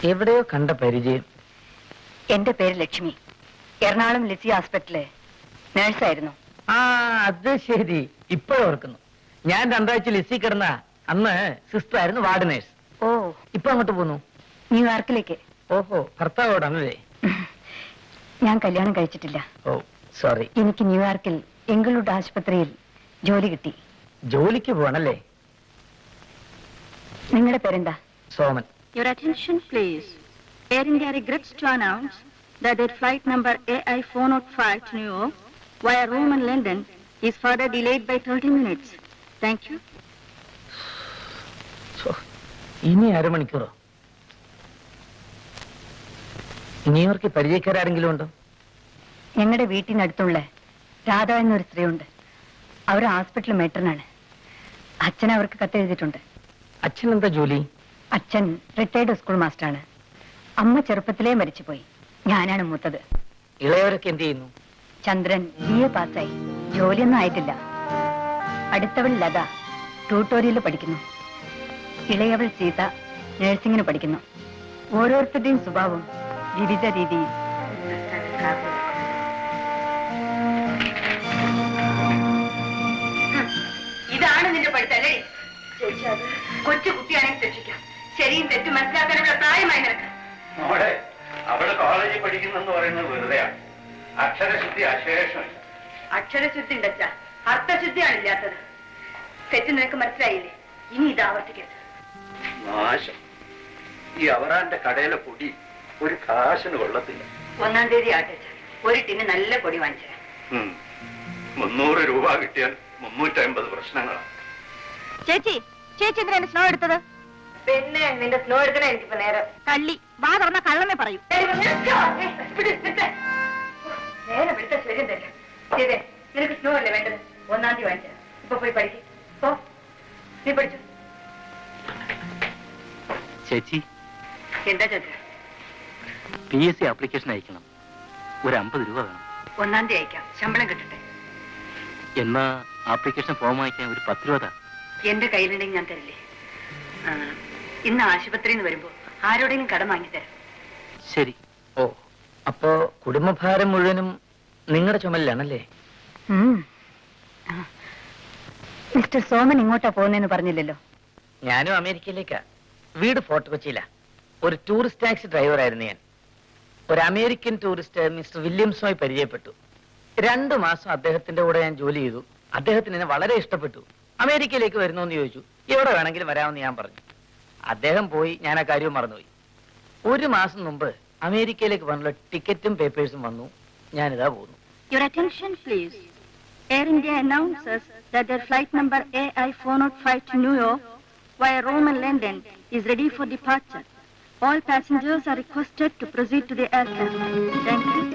എവിടെയോ കണ്ട പരിചയം എന്റെ പേര് ലക്ഷ്മി എറണാകുളം ലിസി ഹോസ്പിറ്റലിലെ നേഴ്സായിരുന്നു ആ അത് ശരി ഇപ്പോഴോർക്കുന്നു ഞാൻ രണ്ടാഴ്ച ലിസി കിടന്ന അന്ന് സിസ്റ്റർ ആയിരുന്നു വാർഡ് നേഴ്സ് ഓ ഇപ്പൊ അങ്ങോട്ട് പോന്നു ന്യൂയോർക്കിലേക്ക് ഓഹോ ഭർത്താവോടാണല്ലേ ഞാൻ കല്യാണം കഴിച്ചിട്ടില്ല ഓ സോറി എനിക്ക് ന്യൂയോർക്കിൽ എങ്കിളുഡ് ആശുപത്രിയിൽ ജോലി കിട്ടി ജോലിക്ക് പോവാണല്ലേ നിങ്ങളുടെ പേരെന്താ Soman Your attention, please. Air India regrets to announce that their flight number AI405 to New York via Rome and London is further delayed by 30 minutes. Thank you. ഛോ, ഇനി അരമണിക്കൂറോ ന്യൂയോർക്കിൽ പരിചയക്കാരെങ്കിലും ഉണ്ടോ ഞങ്ങളുടെ വീട്ടിനടുത്തുള്ള രാധ എന്നൊരു സ്ത്രീയുണ്ട് അവർ ഹോസ്പിറ്റൽ മേട്ടറിനാണ് അച്ഛൻ അവർക്ക് കത്തെഴുതിയിട്ടുണ്ട് അച്ഛൻ എന്താ ജോലി അച്ഛൻ റിട്ടയർഡ് സ്കൂൾ മാസ്റ്ററാണ് അമ്മ ചെറുപ്പത്തിലേ മരിച്ചുപോയി ഞാനാണ് മൂത്തത് ഇളയവരൊക്കെ എന്ത് ചെയ്യുന്നു ചന്ദ്രൻ ബി എ പാസ്സായി ജോലിയൊന്നും ആയിട്ടില്ല അടുത്തവൾ ലത ട്യൂട്ടോറിയൽ പഠിക്കുന്നു ഇളയവൾ സീത നഴ്സിംഗിന് പഠിക്കുന്നു ഓരോരുത്തരുടെയും സ്വഭാവം വിവിധ രീതിയിൽ ഇതാണ് നിന്റെ പഠിത്തല്ലേ കൊച്ചു കുട്ടിയാണെങ്കിൽ രക്ഷിക്കാം ശരിയും തെറ്റും മനസ്സിലാക്കാനുള്ള പ്രായമായി നിനക്ക് മോളെ അവള് കോളേജിൽ പഠിക്കുന്നെന്ന് പറയുന്നത് വെറുതെയാണ് അക്ഷരശുദ്ധി അശേഷമില്ല അക്ഷരശുദ്ധി ഉണ്ടച്ച അർത്ഥശുദ്ധിയാണ് ഇല്ലാത്തത് തെറ്റ് നിനക്ക് മനസ്സിലായില്ലേ ഇനി ഇത് ആവർത്തിക്കരുത് നാശം ഈ അവറാന്റെ കടയിലെ പൊടി ഒരു കാശിന് കൊള്ളത്തില്ല ഒന്നാം തീയതി ആട്ടച്ച ഒരു ടിന് നല്ല പൊടി വാങ്ങിച്ചു ഉം. മുന്നൂറ് രൂപ കിട്ടിയാൽ മുന്നൂറ്റമ്പത് പ്രശ്നങ്ങളാണ് ചേച്ചി ചേച്ചി എന്തിനാ എന്റെ സ്നോ എടുത്തത് പിന്നെ നിന്റെ സ്നോ എടുക്കണേ എനിക്കിപ്പോ നേരം കള്ളി വാ തുറന്ന കള്ളമേ പറയൂ നേരം വിളിച്ച ശരിയും തെറ്റും ചെയ്തേ നിനക്ക് സ്നോ അല്ലേ വേണ്ടത് ഒന്നാം തീയതി വാങ്ങിച്ചു ഇപ്പൊ പോയി പഠിക്കും പോ നീ പഠിച്ചു ചേച്ചി എന്താ Chandra P S C application അയക്കണം ഒരു അമ്പത് രൂപ വേണം ഒന്നാം തീയതി അയക്കാം ശമ്പളം കിട്ടട്ടെ എന്നാ ആപ്ലിക്കേഷൻ ഫോം അയക്കാൻ ഒരു പത്ത് രൂപ താ. എന്റെ കയ്യിലുണ്ടെങ്കിൽ ഞാൻ തരില്ലേ ആ, ഇന്ന് ആശുപത്രിയിൽ നിന്ന് വരുമ്പോ ആരോടെങ്കിലും കടം വാങ്ങിത്തരാം ശരി ഓ അപ്പോ കുടുംബഭാരം മുഴുവനും നിങ്ങളുടെ ചുമലിലാണല്ലേ മിസ്റ്റർ സോമൻ ഇങ്ങോട്ടാ പോകുന്നതെന്ന് പറഞ്ഞില്ലല്ലോ ഞാനും അമേരിക്കയിലേക്കാ വീട് ഫോർട്ട് കൊച്ചിയിലാ ഒരു ടൂറിസ്റ്റ് ടാക്സി ഡ്രൈവറായിരുന്നു ഞാൻ ഒരു അമേരിക്കൻ ടൂറിസ്റ്റ് മിസ്റ്റർ വില്യംസുമായി പരിചയപ്പെട്ടു രണ്ടു മാസം അദ്ദേഹത്തിന്റെ കൂടെ ഞാൻ ജോലി ചെയ്തു അദ്ദേഹത്തിന് എന്നെ വളരെ ഇഷ്ടപ്പെട്ടു അമേരിക്കയിലേക്ക് വരുന്നു എന്ന് ചോദിച്ചു എവിടെ വേണമെങ്കിലും വരാമെന്ന് ഞാൻ പറഞ്ഞു അദ്ദേഹം പോയി ഞാൻ ആ കാര്യവും മറന്നുപോയി ഒരു മാസം മുമ്പ് അമേരിക്കയിലേക്ക് വന്നുള്ള ടിക്കറ്റും പേപ്പേഴ്സും വന്നു ഞാനിതാ പോകുന്നു Your attention, please. Air India announces that their flight number AI405 to New York via Rome and London is ready for departure. All passengers are requested to proceed to the aircraft. Thank you.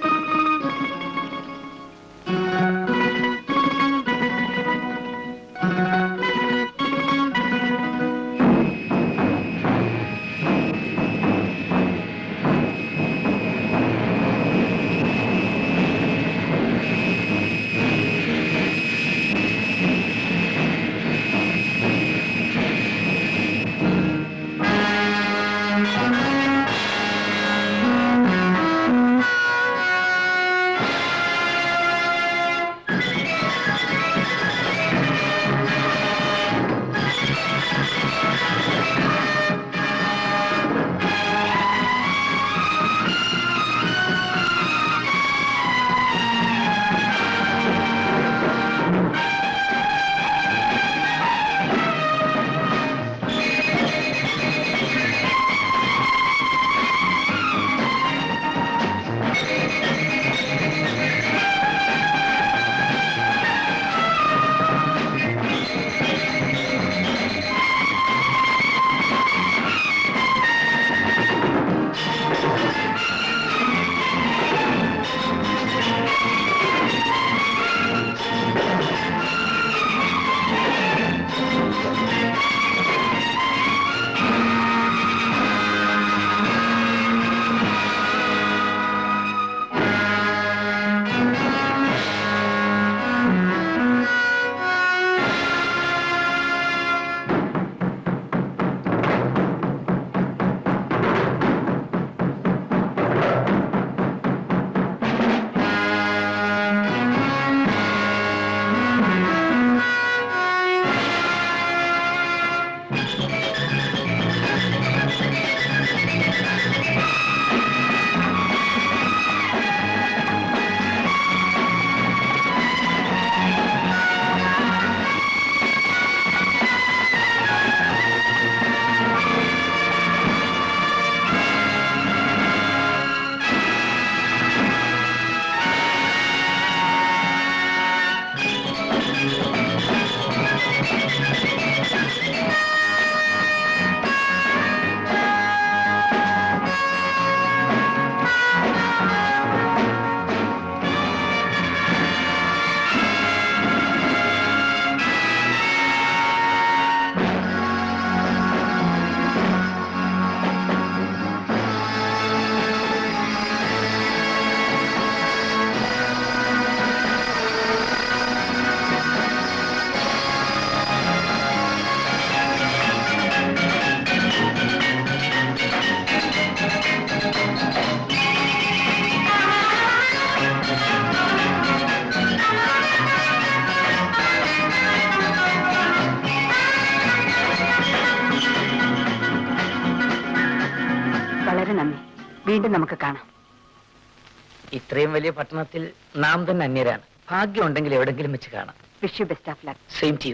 വളരെ നന്ദി വീണ്ടും നമുക്ക് കാണാം ഇത്രയും വലിയ പട്ടണത്തിൽ നാം തന്നെ അന്യരാണ് ഭാഗ്യം ഉണ്ടെങ്കിൽ എവിടെങ്കിലും വെച്ച് കാണാം wish you best of luck same to you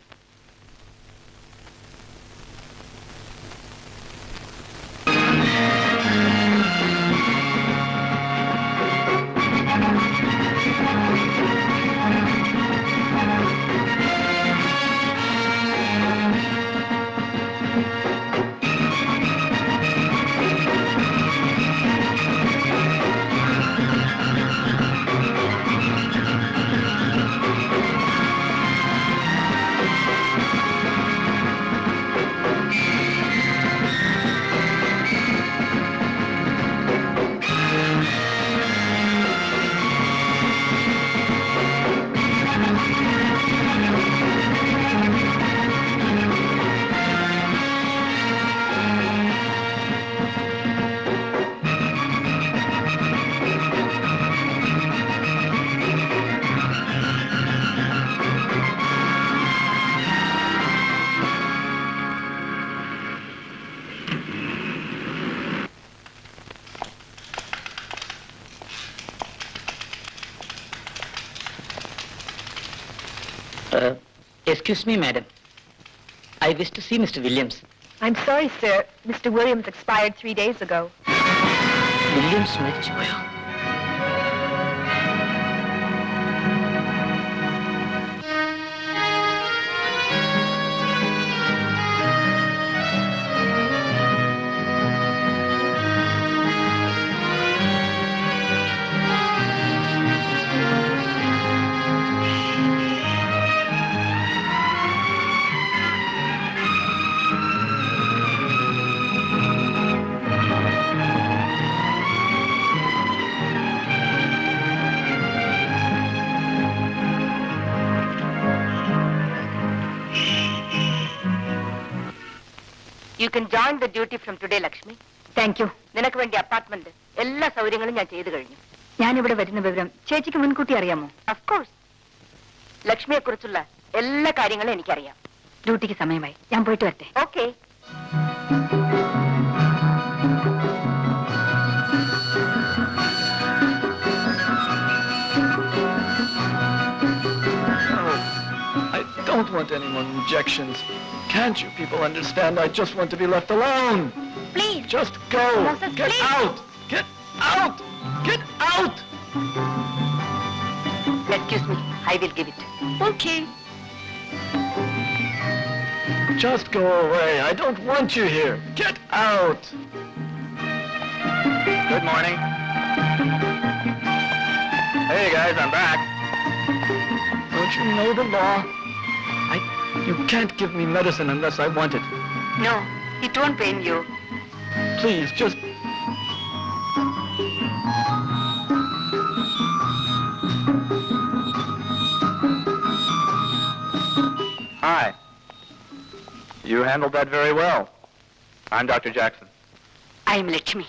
excuse me madam I wish to see mister Williams I'm sorry, sir. Mr. Williams expired three days ago. Williams മരിച്ചുപോയോ you can join the duty from today Lakshmi thank you നിനക്ക് വേണ്ടി apartment എല്ലാ സൗകര്യങ്ങളും ഞാൻ ചെയ്തു കഴിഞ്ഞു ഞാനിവിടെ വരുന്ന വിവരം ചേച്ചിക്ക് മുൻകൂട്ടി അറിയാമോ അഫ്കോഴ്സ് ലക്ഷ്മിയെ കുറിച്ചുള്ള എല്ലാ കാര്യങ്ങളും എനിക്കറിയാം ഡ്യൂട്ടിക്ക് സമയമായി ഞാൻ പോയിട്ട് വരട്ടെ okay I don't want any more injections. Can't you people understand? I just want to be left alone. Please. Just go. Moses, Get please. out. Get out. Get out. Excuse me I will give it Okay. Just go away. I don't want you here. Get out. Good morning. Hey guys, I'm back. Don't you know the law? I you can't give me medicine unless I want it. No it won't pain you Please, just Hi. You handled that very well. I'm Dr. Jackson. I'm Lakshmi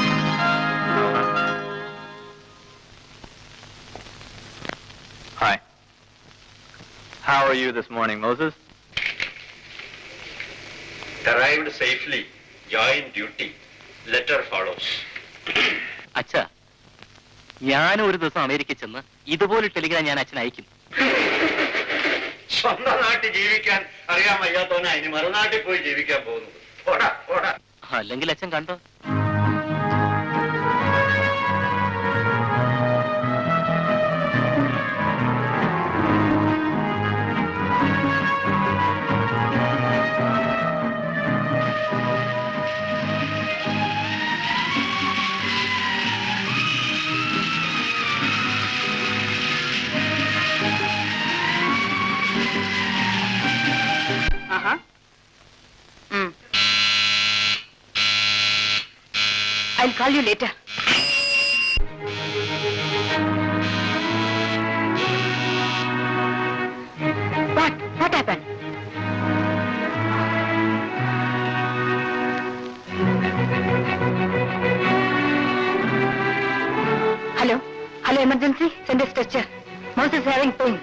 Hi. How are you this morning, Moses? Arrived safely. Join duty. Letter follows. അച്ഛ ഞാനും ഒരു ദിവസം അമേരിക്കയിൽ ചെന്ന് ഇതുപോലെ Telegram ഞാൻ അച്ഛൻ അയക്കും സ്വന്തം നാട്ടിൽ ജീവിക്കാൻ അറിയാൻ വയ്യാത്തവനാ ഇനി മറുനാട്ടിൽ പോയി ജീവിക്കാൻ പോകുന്നത് പോടാ പോടാ അല്ലെങ്കിൽ അച്ഛൻ കണ്ടോ ആഹാ I call you later What? What happened? Hello? Hello, emergency? Send a stretcher. Mouse is having pain.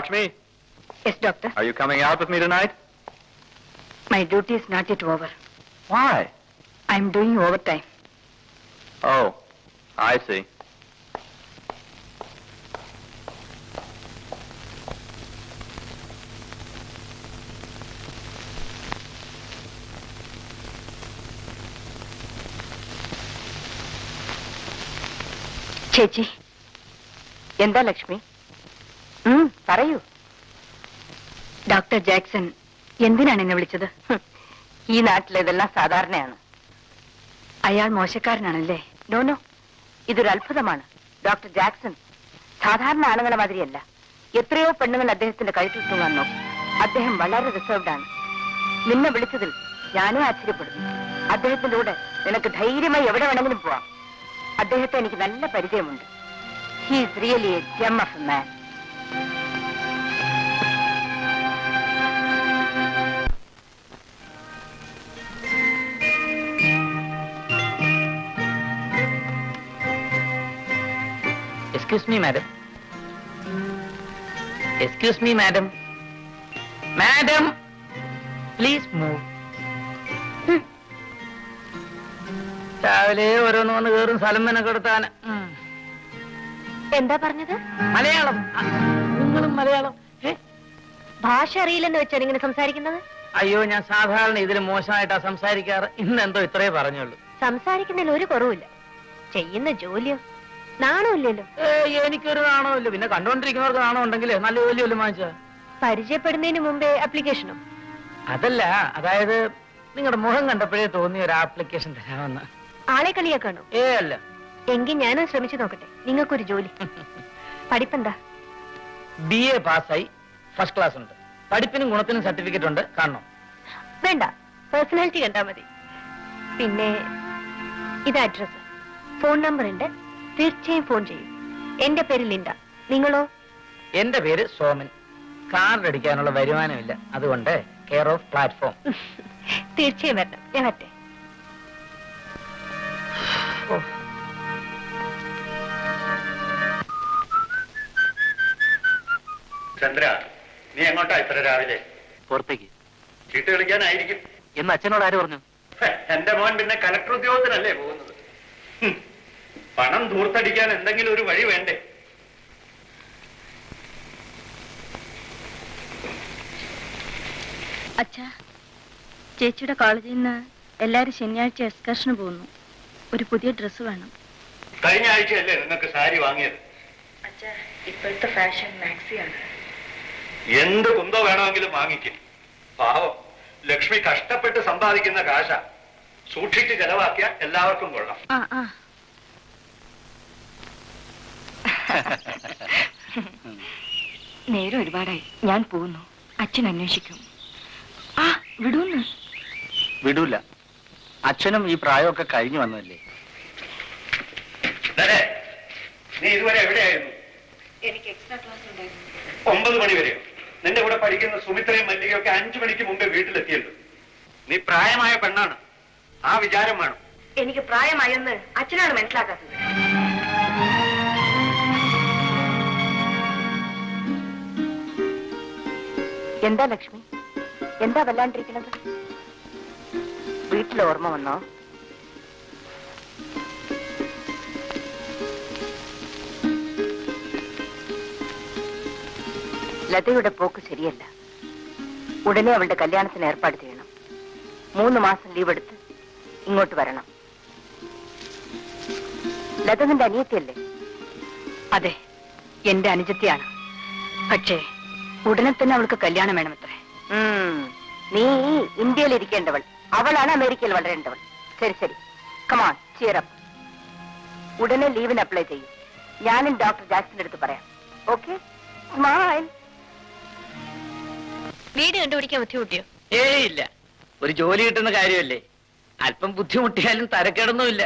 Lakshmi, Yes, doctor. are you coming out with me tonight? My duty is not yet over. Why? I'm doing overtime. Oh, I see. ചേച്ചി എന്താ ലക്ഷ്മി ഉം, പറയൂ doctor Jackson എന്തിനാണ് എന്നെ വിളിച്ചത് ഹും, ഈ നാട്ടിൽ ഇതെല്ലാം സാധാരണയാണ് അയാൾ മോശക്കാരനാണല്ലേ നോ നോ ഇതൊരു അത്ഭുതമാണ് ഡോക്ടർ ജാക്സൺ സാധാരണ ആണുങ്ങളെ മാതിരിയല്ല എത്രയോ പെണ്ണുങ്ങൾ അദ്ദേഹത്തിന്റെ കഴുത്തിൽ തൂങ്ങാൻ നോക്കും അദ്ദേഹം വളരെ റിസർവ്ഡ് ആണ് നിന്നെ വിളിച്ചതിൽ ഞാനേ ആശ്ചര്യപ്പെടുന്നു അദ്ദേഹത്തിന്റെ കൂടെ നിനക്ക് ധൈര്യമായി എവിടെ വേണമെങ്കിലും പോവാം അദ്ദേഹത്തെ എനിക്ക് നല്ല പരിചയമുണ്ട് he is really a gem of a man excuse me madam excuse me madam madam please move രാവിലെ ഓരോന്ന് വന്ന് കയറും സ്ഥലം മെനക്കെടുത്താൻ എന്താ പറഞ്ഞത് മലയാളം ആ, നിങ്ങളും മലയാളം ഏ? ഭാഷ അറിയില്ലെന്ന് വെച്ചാണ് ഇങ്ങനെ സംസാരിക്കുന്നത് അയ്യോ ഞാൻ സാധാരണ ഇതിൽ മോശമായിട്ടാ സംസാരിക്കാറ് ഇന്ന് എന്തോ ഇത്രേ പറഞ്ഞുള്ളൂ സംസാരിക്കുന്നതിൽ ഒരു കുറവില്ല ചെയ്യുന്ന ജോലിയോ നാണമില്ലല്ലോ ഏയ് എനിക്കൊരു നാണമില്ല പിന്നെ കണ്ടുകൊണ്ടിരിക്കുന്നവർക്ക് നാണം ഉണ്ടെങ്കിൽ നല്ല ജോലി വല്ലതും വാങ്ങിച്ചാ പരിചയപ്പെടുന്നതിന് മുമ്പേ അപ്ലിക്കേഷനോ അതല്ല അതായത് നിങ്ങളുടെ മുഖം കണ്ടപ്പോഴേ തോന്നിയ ഒരു ആപ്ലിക്കേഷൻ തരാമെന്ന് ആളെ കളിയാക്കാണോ ഏ അല്ല എങ്കിൽ ഞാനും ശ്രമിച്ചു നോക്കട്ടെ നിങ്ങൾക്കൊരു ജോലി പഠിപ്പെന്താ ബി എ പാസ്സായി ഫസ്റ്റ് ക്ലാസ് ഉണ്ട് പഠിപ്പിനും ഗുണത്തിനും സർട്ടിഫിക്കറ്റ് ഉണ്ട് കാണണം വേണ്ട പേഴ്സണാലിറ്റി കണ്ടാ മതി പിന്നെ ഇത് അഡ്രസ് ഫോൺ നമ്പർ ഉണ്ട് തീർച്ചയായും ഫോൺ ചെയ്യും എന്റെ പേര് ലിൻഡ നിങ്ങളോ എന്റെ പേര് സോമൻ കാർഡ് അടിക്കാനുള്ള വരുമാനമില്ല അതുകൊണ്ട് കെയർ ഓഫ് പ്ലാറ്റ്ഫോം തീർച്ചയായും വരണം ഞാൻ വരട്ടെ ചന്ദ്ര നീ എങ്ങോട്ടാ ഇത്ര രാവിലെ പുറത്തേക്ക് ചീട്ട് കളിക്കാനായിരിക്കും എന്ന് അച്ഛനോട് ആര് പറഞ്ഞു ഹെ, എന്റെ മോൻ പിന്നെ കലക്ടർ ഉദ്യോഗത്തിനല്ലേ പോകുന്നത് ഹും. പണം ധൂർത്തടിക്കാൻ എന്തെങ്കിലും ഒരു വഴി വേണ്ടേ അച്ഛാ ചേച്ചിയുടെ കോളേജിൽ നിന്ന് എല്ലാവരും ശനിയാഴ്ച എക്സ്കർഷന് പോകുന്നു ഒരു പുതിയ ഡ്രസ്സ് വേണം കഴിഞ്ഞ ആഴ്ചയല്ലേ നിങ്ങൾക്ക് സാരി വാങ്ങിയത് ഇപ്പോഴത്തെ ഫാഷൻ മാക്സിയാണ് എന്ത് കുന്തോ വേണമെങ്കിലും വാങ്ങിക്കും പാവം ലക്ഷ്മി കഷ്ടപ്പെട്ട് സമ്പാദിക്കുന്ന കാശ സൂക്ഷിച്ച് ചെലവാക്കിയ എല്ലാവർക്കും കൊള്ളാം ആ ആ നേരം ഒരുപാടായി ഞാൻ പോകുന്നു അച്ഛൻ അന്വേഷിക്കും ആ വിടൂന്ന് വിടൂല അച്ഛനും ഈ പ്രായമൊക്കെ കഴിഞ്ഞു വന്നതല്ലേ ദേ, നീ ഇതുവരെ എവിടെയായിരുന്നു എനിക്ക് എക്സ്ട്രാ ക്ലാസ് ഉണ്ടായിരുന്നു ഒമ്പത് മണി വരെയോ നിന്റെ കൂടെ പഠിക്കുന്ന സുമിത്രയും മല്ലികയും ഒക്കെ അഞ്ചു മണിക്ക് മുമ്പേ വീട്ടിലെത്തിയല്ലോ നീ പ്രായമായ പെണ്ണാണ് ആ വിചാരം വേണം എനിക്ക് പ്രായമായെന്ന് അച്ഛനാണ് മനസ്സിലാക്കാത്തത് എന്താ ലക്ഷ്മി എന്താ വല്ലാണ്ടിരിക്കുന്നത് വീട്ടിൽ ഓർമ്മ വന്നോ ലതയുടെ പോക്ക് ശരിയല്ല ഉടനെ അവളുടെ കല്യാണത്തിന് ഏർപ്പാട് ചെയ്യണം മൂന്ന് മാസം ലീവ് എടുത്ത് ഇങ്ങോട്ട് വരണം ലത നിന്റെ അനിയത്തിയല്ലേ അതെ എന്റെ അനുജത്തിയാണ് പക്ഷേ ഉടനെ തന്നെ അവൾക്ക് കല്യാണം വേണമത്രേ നീ ഇന്ത്യയിൽ ഇരിക്കേണ്ടവൾ അവളാണ് അമേരിക്കയിൽ വളരേണ്ടവൾ ശരി ശരി കമാൺ ചിയറപ്പ് ഉടനെ ലീവിന് അപ്ലൈ ചെയ്യും ഞാനും ഡോക്ടർ ജാക്സന്റെ അടുത്ത് പറയാം ഓക്കെ സ്മൈൽ വീട് കണ്ടുപിടിക്കാൻ ബുദ്ധിമുട്ടിയോ ഏയ് ഇല്ല ഒരു ജോലി കിട്ടുന്ന കാര്യമല്ലേ അല്പം ബുദ്ധിമുട്ടിയാലും തരക്കേടൊന്നുമില്ല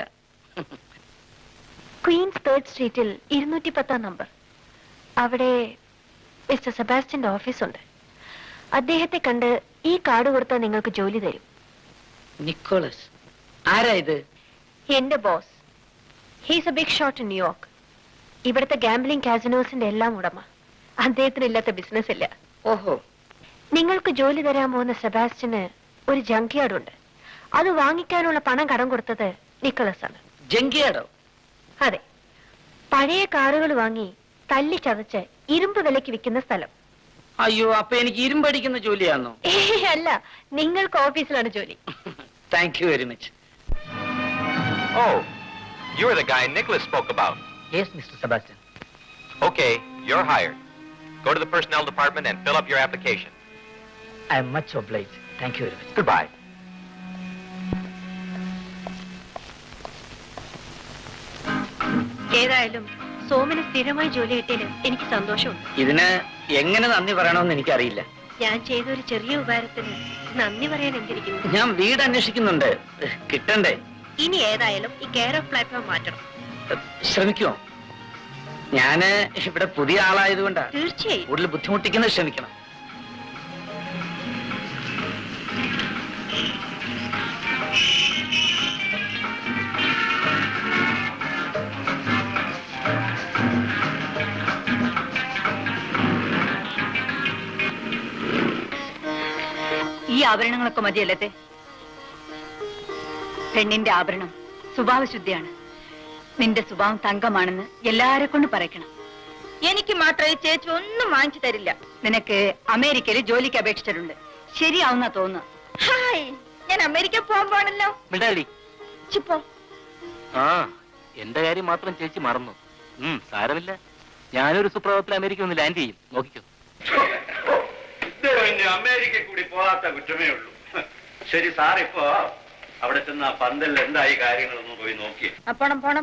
ക്വീൻസ് തേർഡ് സ്ട്രീറ്റിൽ ഇരുന്നൂറ്റി പത്താം നമ്പർ അവിടെ മിസ്റ്റർ സെബാസ്റ്റ്യന്റെ ഓഫീസുണ്ട് അദ്ദേഹത്തെ കണ്ട് ഈ കാർഡ് കൊടുത്താൽ നിങ്ങൾക്ക് ജോലി തരും നിക്കോളസ് ആരാ ഇത് എന്റെ boss he's a big shot in New York ഇവിടുത്തെ ഗാംബ്ലിംഗ് കാസിനോസിന്റെ എല്ലാം ഉടമ അദ്ദേഹത്തിന് ഇല്ലാത്ത ബിസിനസ് ഇല്ല ഓഹോ നിങ്ങൾക്ക് ജോലി തരാൻ പോകുന്ന സെബാസ്റ്റ്യന് ഒരു ജങ്ക്യാർഡ് ഉണ്ട് അത് വാങ്ങിക്കാനുള്ള പണം കടം കൊടുത്തത് നിക്കോളസ് ആണ് ജങ്കിയാടോ അതെ പഴയ കാറുകൾ വാങ്ങി തല്ലി ചതച്ച് ഇരുമ്പ് വിലയ്ക്ക് വിൽക്കുന്ന സ്ഥലം അയ്യോ അപ്പൊ എനിക്ക് ഇരുമ്പടിക്കുന്ന ജോലിയാണോ ഏയ് അല്ല നിങ്ങൾക്ക് ഓഫീസിലാണ് ജോലി thank you very much Oh, you're the guy Nicholas spoke about. Yes mister Sebastian Okay, you're hired. Go to the personnel department and fill up your application. I'm much obliged thank you very much Goodbye. ഏതായാലും സോമന് സ്ഥിരമായി ജോലി കിട്ടിയതിൽ എനിക്ക് സന്തോഷമുണ്ട് ഇതിന് എങ്ങനെ നന്ദി പറയണമെന്ന് എനിക്കറിയില്ല ഞാൻ ചെയ്ത ഒരു ചെറിയ ഉപകാരത്തിന് നന്ദി പറയാൻ എന്തിരിക്കുന്നു ഞാൻ വീട് അന്വേഷിക്കുന്നുണ്ട് കിട്ടണ്ടേ ഇനി ഏതായാലും ഈ കെയർ ഓഫ് പ്ലാറ്റ്ഫോം മാറ്റണം ശ്രമിക്കുമോ ഞാന് ഇവിടെ പുതിയ ആളായതുകൊണ്ടാ തീർച്ചയായും കൂടുതൽ ബുദ്ധിമുട്ടിക്കുന്നത് ക്ഷമിക്കണം ഈ ആഭരണങ്ങളൊക്കെ മതിയല്ലത്തെ പെണ്ണിന്റെ ആഭരണം സ്വഭാവശുദ്ധിയാണ് നിന്റെ സ്വഭാവം തങ്കമാണെന്ന് എല്ലാരെ കൊണ്ട് പറയക്കണം എനിക്ക് മാത്രമേ ചേച്ചി ഒന്നും വാങ്ങിച്ചു തരില്ല നിനക്ക് അമേരിക്കയിൽ ജോലിക്ക് അപേക്ഷിച്ചിട്ടുണ്ട് ശരിയാവുന്ന തോന്നുന്നു ഹായ് ഞാൻ അമേരിക്ക പോകാൻ പോണല്ലോ മിണ്ടാടി ചിപ്പോ ആ എന്റെ കാര്യം മാത്രം ചേച്ചി മറന്നു ഉം സാരമില്ല ഞാനൊരു സുപ്രഭാതത്തിൽ അമേരിക്ക ഒന്ന് ലാൻഡ് ചെയ്യും നോക്കിക്കോ ഇദ്ദേഹം ഇനി അമേരിക്ക കൂടി പോകാത്ത കുറ്റമേ ഉള്ളൂ ശരി സാർ ഇപ്പോ അവിടെ ചെന്ന് ആ പന്തലിൽ എന്തായി കാര്യങ്ങളൊന്നും പോയി നോക്കി പോണം പോണം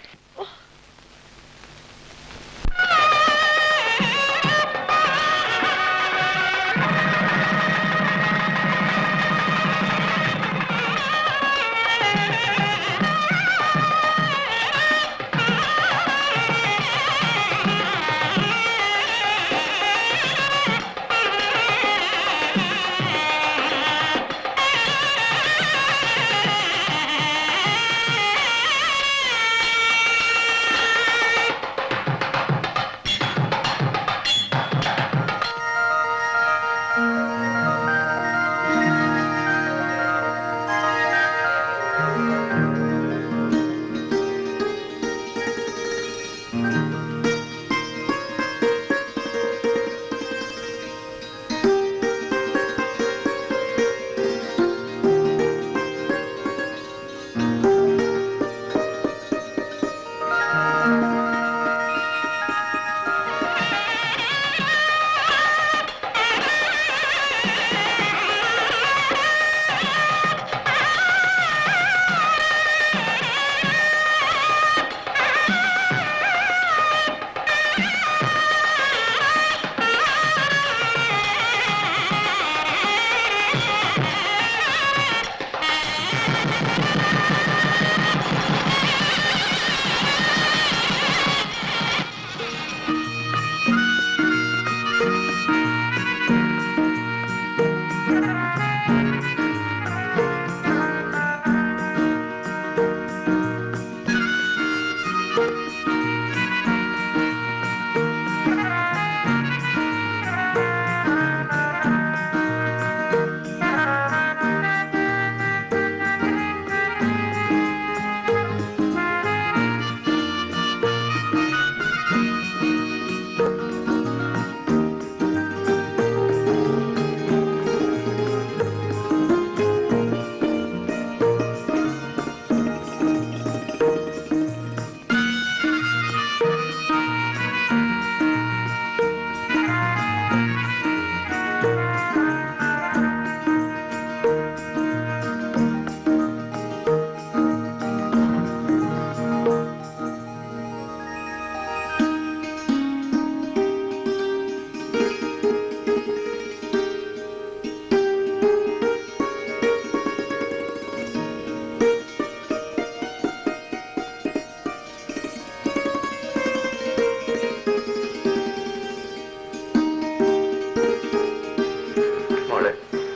മോളെ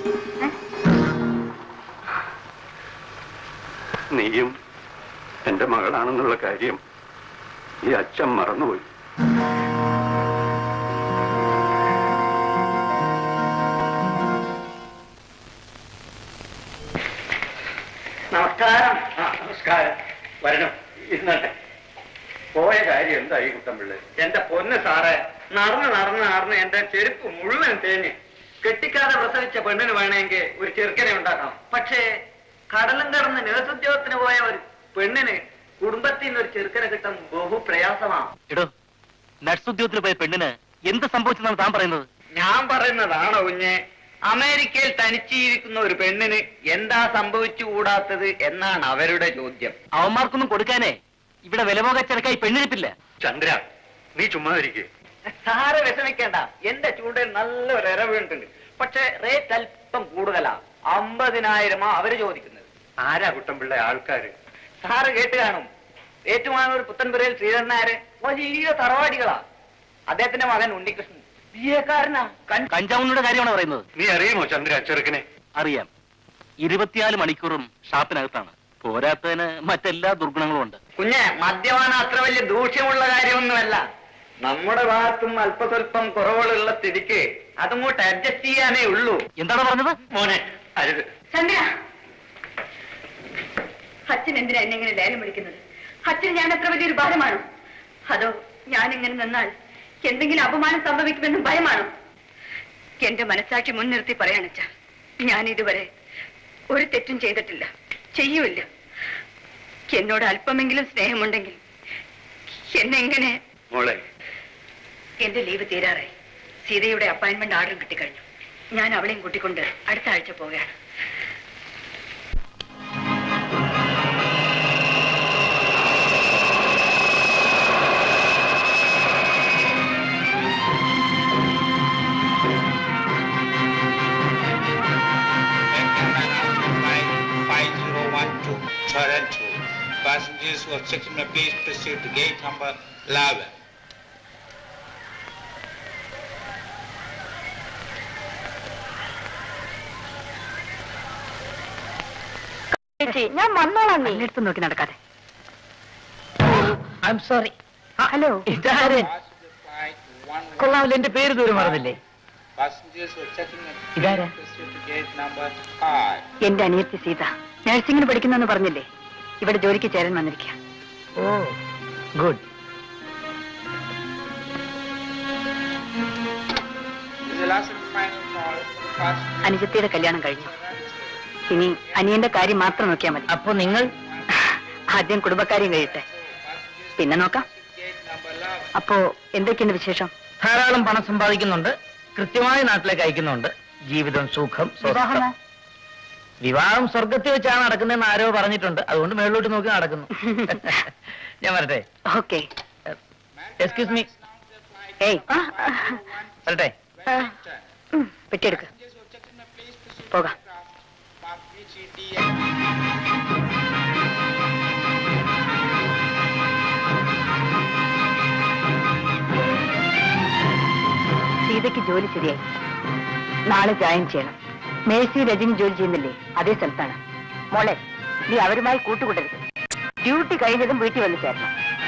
നീയും എന്റെ മകളാണെന്നുള്ള കാര്യം ഈ അച്ഛൻ മറന്നുപോയി നമസ്കാരം ആ നമസ്കാരം വരണം ഇരുന്നട്ടെ പോയ കാര്യം എന്തായി കുട്ടമ്പിള്ളേ എന്റെ പൊന്ന് സാറേ നടന്ന് നടന്ന് നടന്ന് എന്റെ ചെരുപ്പ് മുഴുവൻ തേഞ്ഞ് കെട്ടിക്കാതെ പ്രസവിച്ച പെണ്ണിന് വേണമെങ്കിൽ ഒരു ചെറുക്കനെ ഉണ്ടാക്കണം പക്ഷേ കടലും കടന്ന് നേതൃത്വത്തിന് പോയ ഒരു പെണ്ണിന് കുടുംബത്തിൽ നിന്ന് ഒരു ചെറുക്കനെ കിട്ടാൻ ബഹു പ്രയാസമാണ് എടോ നട്സ് ഉദ്യോഗത്തിന് പോയ പെണ്ണിന് എന്ത് സംഭവിച്ചെന്നാണ് താൻ പറയുന്നത് ഞാൻ പറയുന്നതാണോ കുഞ്ഞെ അമേരിക്കയിൽ തനിച്ചിരിക്കുന്ന ഒരു പെണ്ണിന് എന്താ സംഭവിച്ചുകൂടാത്തത് എന്നാണ് അവരുടെ ചോദ്യം അവന്മാർക്കൊന്നും കൊടുക്കാനേ ഇവിടെ വിലമോകച്ചരക്കായി പെണ്ണിരിപ്പില്ല ചന്ദ്ര നീ ചുമ്മാ ഇരിക്കേ സാറ് വിഷമിക്കേണ്ട എന്റെ ചൂണ്ടയിൽ നല്ലൊരു ഇര വീണിട്ടുണ്ട് പക്ഷെ റേറ്റ് അല്പം കൂടുതലാ അമ്പതിനായിരമാ അവര് ചോദിക്കുന്നത് ആരാ കുട്ടമ്പിള്ള ആൾക്കാര് സാറ് കേട്ട് കാണും ഏറ്റുമാനൂർ പുത്തൻപുരയിൽ ശ്രീധരനാര് വലിയ തറവാടികളാ അദ്ദേഹത്തിന്റെ മകൻ ഉണ്ണികൃഷ്ണൻ ബി എക്കാരനാ കഞ്ചാവുന്നയുടെ കാര്യമാണ് പറയുന്നത് നീ അറിയുമോ ചന്ദ്ര ചെറുക്കനെ അറിയാം ഇരുപത്തിനാല് മണിക്കൂറും ഷാപ്പിനകത്താണ് പോരാത്തതിന് മറ്റെല്ലാ ദുർഗുണങ്ങളും ഉണ്ട് കുഞ്ഞെ മദ്യപാനം അത്ര വലിയ ദൂഷ്യമുള്ള കാര്യമൊന്നുമല്ല നമ്മുടെ ഭാഗത്തും അല്പസ്വല്പം കുറവുകളുള്ള സ്ഥിതിക്ക് അതങ്ങോട്ട് അഡ്ജസ്റ്റ് ചെയ്യാനേ ഉള്ളൂ എന്താണ് പറഞ്ഞത് മോനെ അരുത് ചന്ദ്ര അച്ഛൻ എന്തിനാ എന്നെ ഇങ്ങനെ ലേലം വിളിക്കുന്നത് അച്ഛന് ഞാൻ അത്ര വലിയൊരു ഭാരമാണോ അതോ ഞാൻ ഇങ്ങനെ നിന്നാൽ എന്തെങ്കിലും അപമാനം സംഭവിക്കുമെന്നും ഭയമാണോ എന്റെ മനസാക്ഷി മുൻനിർത്തി പറയാനച്ച ഞാൻ ഇതുവരെ ഒരു തെറ്റും ചെയ്തിട്ടില്ല ചെയ്യൂല എന്നോട് അല്പമെങ്കിലും സ്നേഹമുണ്ടെങ്കിൽ എന്നെ എങ്ങനെ മോളെ എന്റെ ലീവ് തീരാറായി സീതയുടെ അപ്പോയിന്റ്മെന്റ് ആർഡറും കിട്ടിക്കഴിഞ്ഞു ഞാൻ അവളെയും കൂട്ടിക്കൊണ്ട് അടുത്ത ആഴ്ച പോവുകയാണ് Flight 5012 Toronto. Passengers who are checking the please proceed to gate number 11. ഞാൻ വന്നോളാം നീ അടുത്ത് നോക്കി നടക്കാതെ ഐ എം സോറി ഹലോ ഇതാര് Passenger flight 1 കൊള്ളാമല്ലോ എന്റെ പേര് ദൂരം മറന്നില്ലേ Passengers who are checking the ഇതാരാ? please proceed to gate number 5. എന്റെ അനിയത്തി സീത നഴ്സിംഗിന് പഠിക്കുന്നെന്ന് പറഞ്ഞില്ലേ ഇവിടെ ജോലിക്ക് ചേരാൻ വന്നിരിക്കുക oh good This is the last and final call for passengers. അനുജത്തിയുടെ കല്യാണം കഴിഞ്ഞു ഇനി അനിയന്റെ കാര്യം മാത്രം നോക്കിയാൽ മതി അപ്പൊ നിങ്ങൾ ആദ്യം കുടുംബക്കാര്യം കഴിയട്ടെ പിന്നെ നോക്കാം Gate number 11. അപ്പോ എന്തൊക്കെയുണ്ട് വിശേഷം ധാരാളം പണം സമ്പാദിക്കുന്നുണ്ട് കൃത്യമായി നാട്ടിലേക്ക് അയക്കുന്നുണ്ട് ജീവിതം സുഖം സ്വസ്ഥം വിവാഹം സ്വർഗത്തിൽ വെച്ചാണ് നടക്കുന്നതെന്ന് ആരോ പറഞ്ഞിട്ടുണ്ട് അതുകൊണ്ട് മേളിലോട്ട് നോക്കി നടക്കുന്നു ഞാൻ വരട്ടെ ഓക്കെ എക്സ്ക്യൂസ് മീ ഏയ് വരട്ടെ പെട്ടിയെടുക്ക Passengers who are checking the please proceed to പോകാം aircraft marked VGDL. സീതയ്ക്ക് ജോലി ശരിയായി നാളെ ജോയിൻ ചെയ്യണം മേഴ്സി രജനി ജോലി ചെയ്യുന്നില്ലേ അതേ സ്ഥലത്താണ് മോളെ നീ അവരുമായി കൂട്ടുകൂടരുത് ഡ്യൂട്ടി കഴിഞ്ഞതും വീട്ടിൽ വന്ന് ചേരണം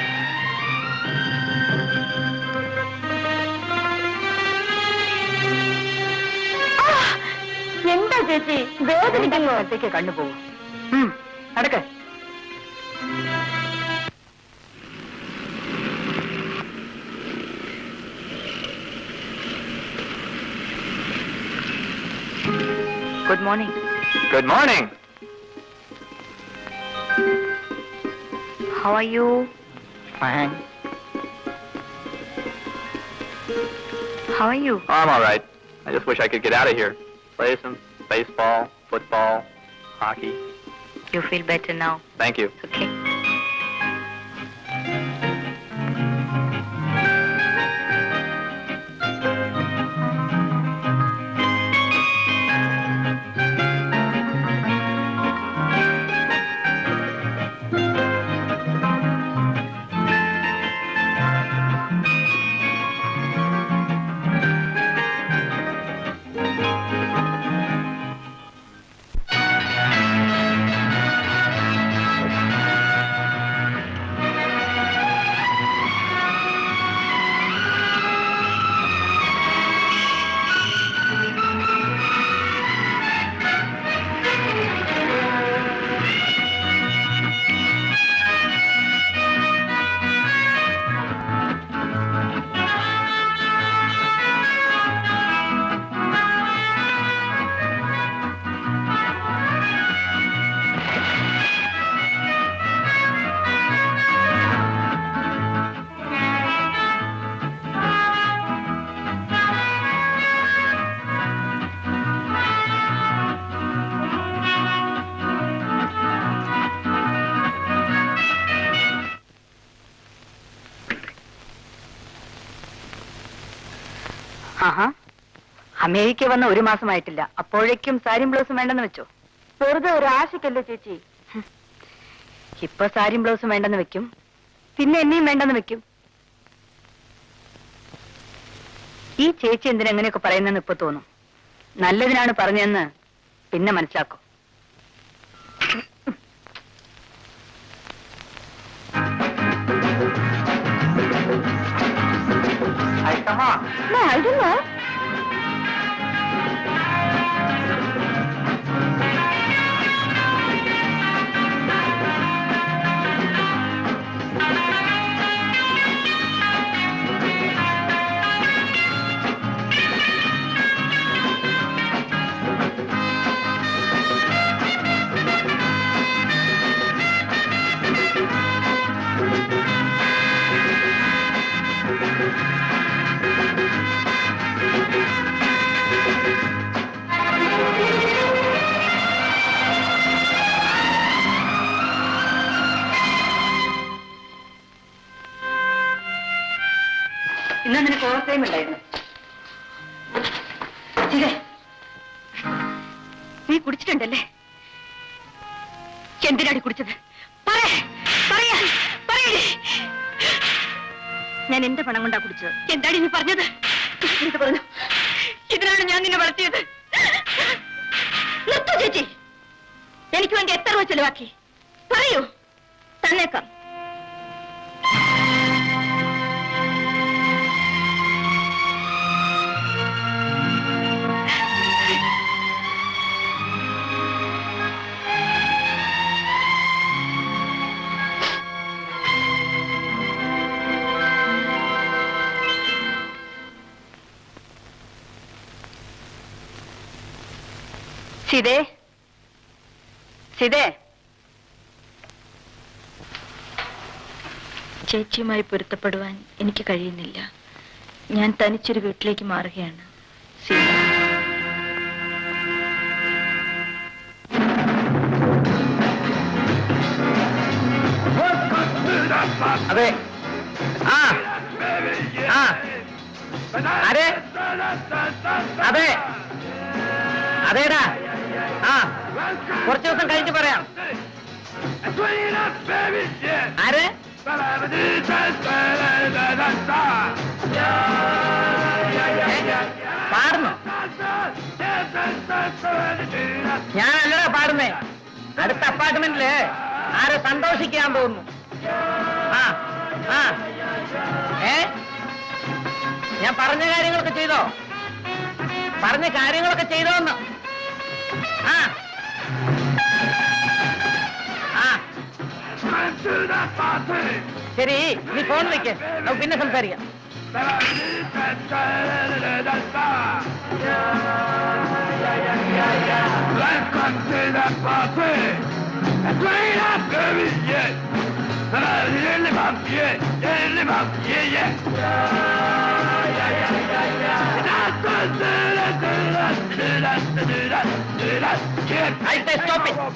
എന്താ ചേച്ചി വേദനിക്കുന്നത്തേക്ക് കണ്ണുപോകും നടക്ക good morning Good morning. How are you Fine. How are you I'm all right. I just wish I could get out of here. Play some baseball, football, hockey. You feel better now Thank you. Okay ആഹാ America വന്ന ഒരു മാസമായിട്ടില്ല അപ്പോഴേക്കും സാരിയും ബ്ലൗസും വേണ്ടെന്ന് വെച്ചോ വെറുതെ ഒരു ആശയ്ക്കല്ലേ ചേച്ചി ഹും. ഇപ്പൊ സാരിയും ബ്ലൗസും വേണ്ടെന്ന് വെക്കും പിന്നെ എന്നെയും വേണ്ടെന്ന് വെക്കും ഈ ചേച്ചി എന്തിനാ എങ്ങനെയൊക്കെ പറയുന്നെന്ന് ഇപ്പൊ തോന്നും നല്ലതിനാണ് പറഞ്ഞതെന്ന് പിന്നെ മനസ്സിലാക്കും No, I don't know. ഇന്ന് നിനക്ക് ഓവർ ടൈം ഉണ്ടായിരുന്നു ചിരേ, നീ കുടിച്ചിട്ടുണ്ടല്ലേ എന്തിനാടി കുടിച്ചത് പറ പറയാ പറയടി ഞാൻ എന്റെ പണം കൊണ്ടാ കുടിച്ചത് എന്താടി നീ പറഞ്ഞത് എന്ത് പറഞ്ഞു ഇതിനാണ് ഞാൻ നിന്നെ വളർത്തിയത് നിർത്തൂ ചേച്ചി എനിക്ക് വേണ്ടി എത്ര രൂപ ചെലവാക്കി പറയൂ തന്നേക്കാം സിതേ സിതേ ചേച്ചിയുമായി പൊരുത്തപ്പെടുവാൻ എനിക്ക് കഴിയുന്നില്ല ഞാൻ തനിച്ചൊരു വീട്ടിലേക്ക് മാറുകയാണ് സീത അതെ ആ ആ അതെ അതെ അതേടാ ആ കുറച്ച് ദിവസം കഴിഞ്ഞ് പറയാം ആര് പാടുന്നു ഞാനല്ലടാ പാടുന്നേ അടുത്ത അപ്പാർട്ട്മെന്റില് ആരെ സന്തോഷിക്കാൻ പോകുന്നു ആ ആ ഏ ഞാൻ പറഞ്ഞ കാര്യങ്ങളൊക്കെ ചെയ്തോ പറഞ്ഞ കാര്യങ്ങളൊക്കെ ചെയ്തോന്ന് ആ ആ ശരി നീ ഫോൺ വെക്ക് നമുക്ക് പിന്നെ സംസാരിക്കാം I say stop it.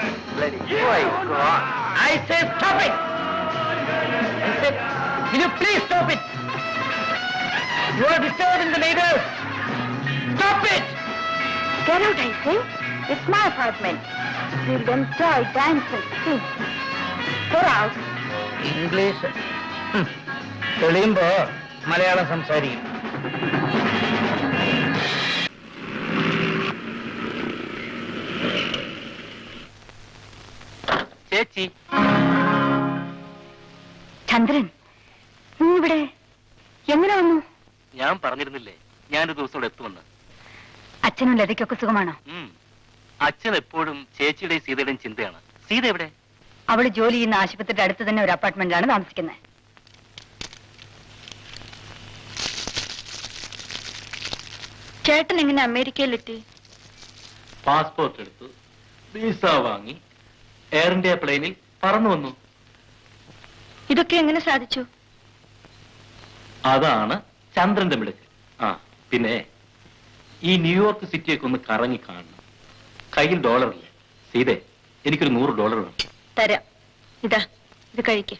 I say stop it. I say, will you please stop it? You are disturbing the neighbors. Stop it. Get out, I say. It's my apartment. We'll enjoy, dance and sing. Get out. English ഹും. തെളിയുമ്പോ മലയാളം സംസാരിക്കും ചേച്ചി ചന്ദ്രൻ നീ ഇവിടെ എങ്ങനെ വന്നു ഞാൻ പറഞ്ഞിരുന്നില്ലേ ഞാനൊരു ദിവസം ഇവിടെ എത്തുമെന്ന് അച്ഛനും ലതയ്ക്കൊക്കെ സുഖമാണോ ഉം. അച്ഛൻ എപ്പോഴും ചേച്ചിയുടെയും സീതയുടെയും ചിന്തയാണ് സീത എവിടെ അവള് ജോലി ചെയ്യുന്ന ആശുപത്രിയുടെ അടുത്ത് തന്നെ ഒരു അപ്പാർട്ട്മെന്റിലാണ് താമസിക്കുന്നത് ചേട്ടൻ എങ്ങനെ അമേരിക്കയിലെത്തി പാസ്പോർട്ട് എടുത്തു വിസ വാങ്ങി എയർ ഇന്ത്യ പ്ലെയിനിൽ പറന്നു വന്നു ഇതൊക്കെ എങ്ങനെ സാധിച്ചു അതാണ് ചന്ദ്രന്റെ മിടുക്ക് ആ പിന്നെ ഈ ന്യൂയോർക്ക് സിറ്റിയൊക്കെ ഒന്ന് കറങ്ങി കാണണം കയ്യിൽ ഡോളറില്ല സീതേ എനിക്കൊരു നൂറ് ഡോളർ വേണം തരാം ഇതാ ഇത് കഴിക്ക്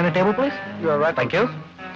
a table, please? You are right. Thank you.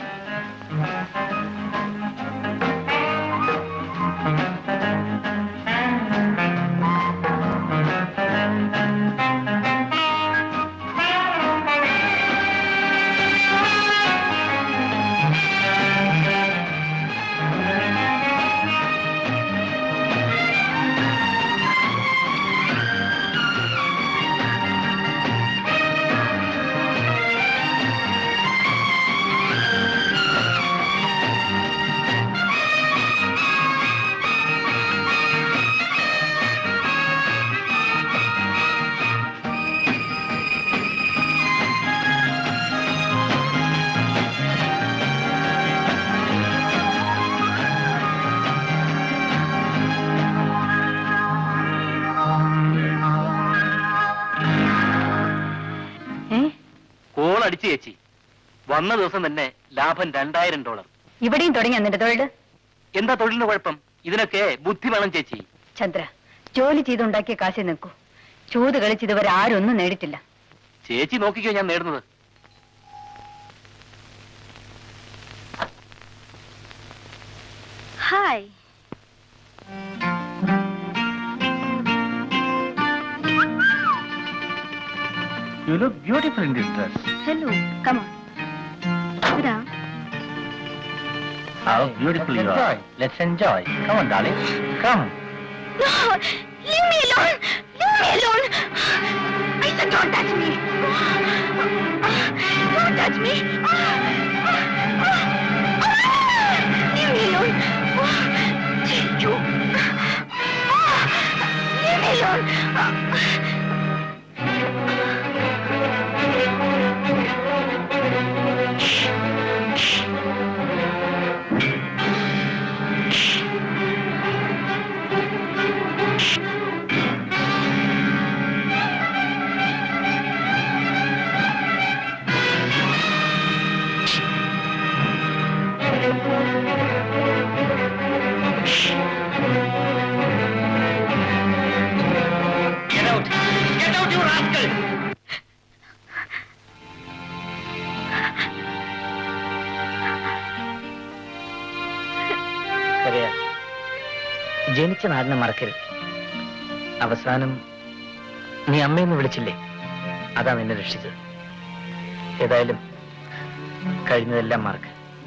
ഏ കോൾ അടിച്ചു ചേച്ചി വന്ന ദിവസം തന്നെ ലാഭം രണ്ടായിരം ഡോളർ ഇവിടെയും തുടങ്ങി നിന്റെ തൊഴിൽ എന്താ തൊഴിലിന് കുഴപ്പം ഇതിനൊക്കെ ബുദ്ധി വേണം ചേച്ചി ചന്ദ്ര ജോലി ചെയ്തുണ്ടാക്കിയ കാശി നിൽക്കൂ ചൂത് കളിച്ച് ഇതുവരെ ആരും ഒന്നും നേടിയിട്ടില്ല ചേച്ചി നോക്കിക്കോ ഞാൻ നേടുന്നത് Hi. You look beautiful in this dress. Hello. Come on. Sit down. How beautiful you are. Let's enjoy. Come on, darling. Come. No! Leave me alone! Leave me alone! I said don't touch me! Don't touch me! Leave me alone! You! Leave me alone! Get out. Get out, you rascal. അറിയാ ജനിച്ച നാടിനെ മറക്കരുത് അവസാനം നീ അമ്മയെന്ന് വിളിച്ചില്ലേ അതാ നിന്നെ രക്ഷിച്ചത് ഏതായാലും കഴിഞ്ഞതെല്ലാം മറക്ക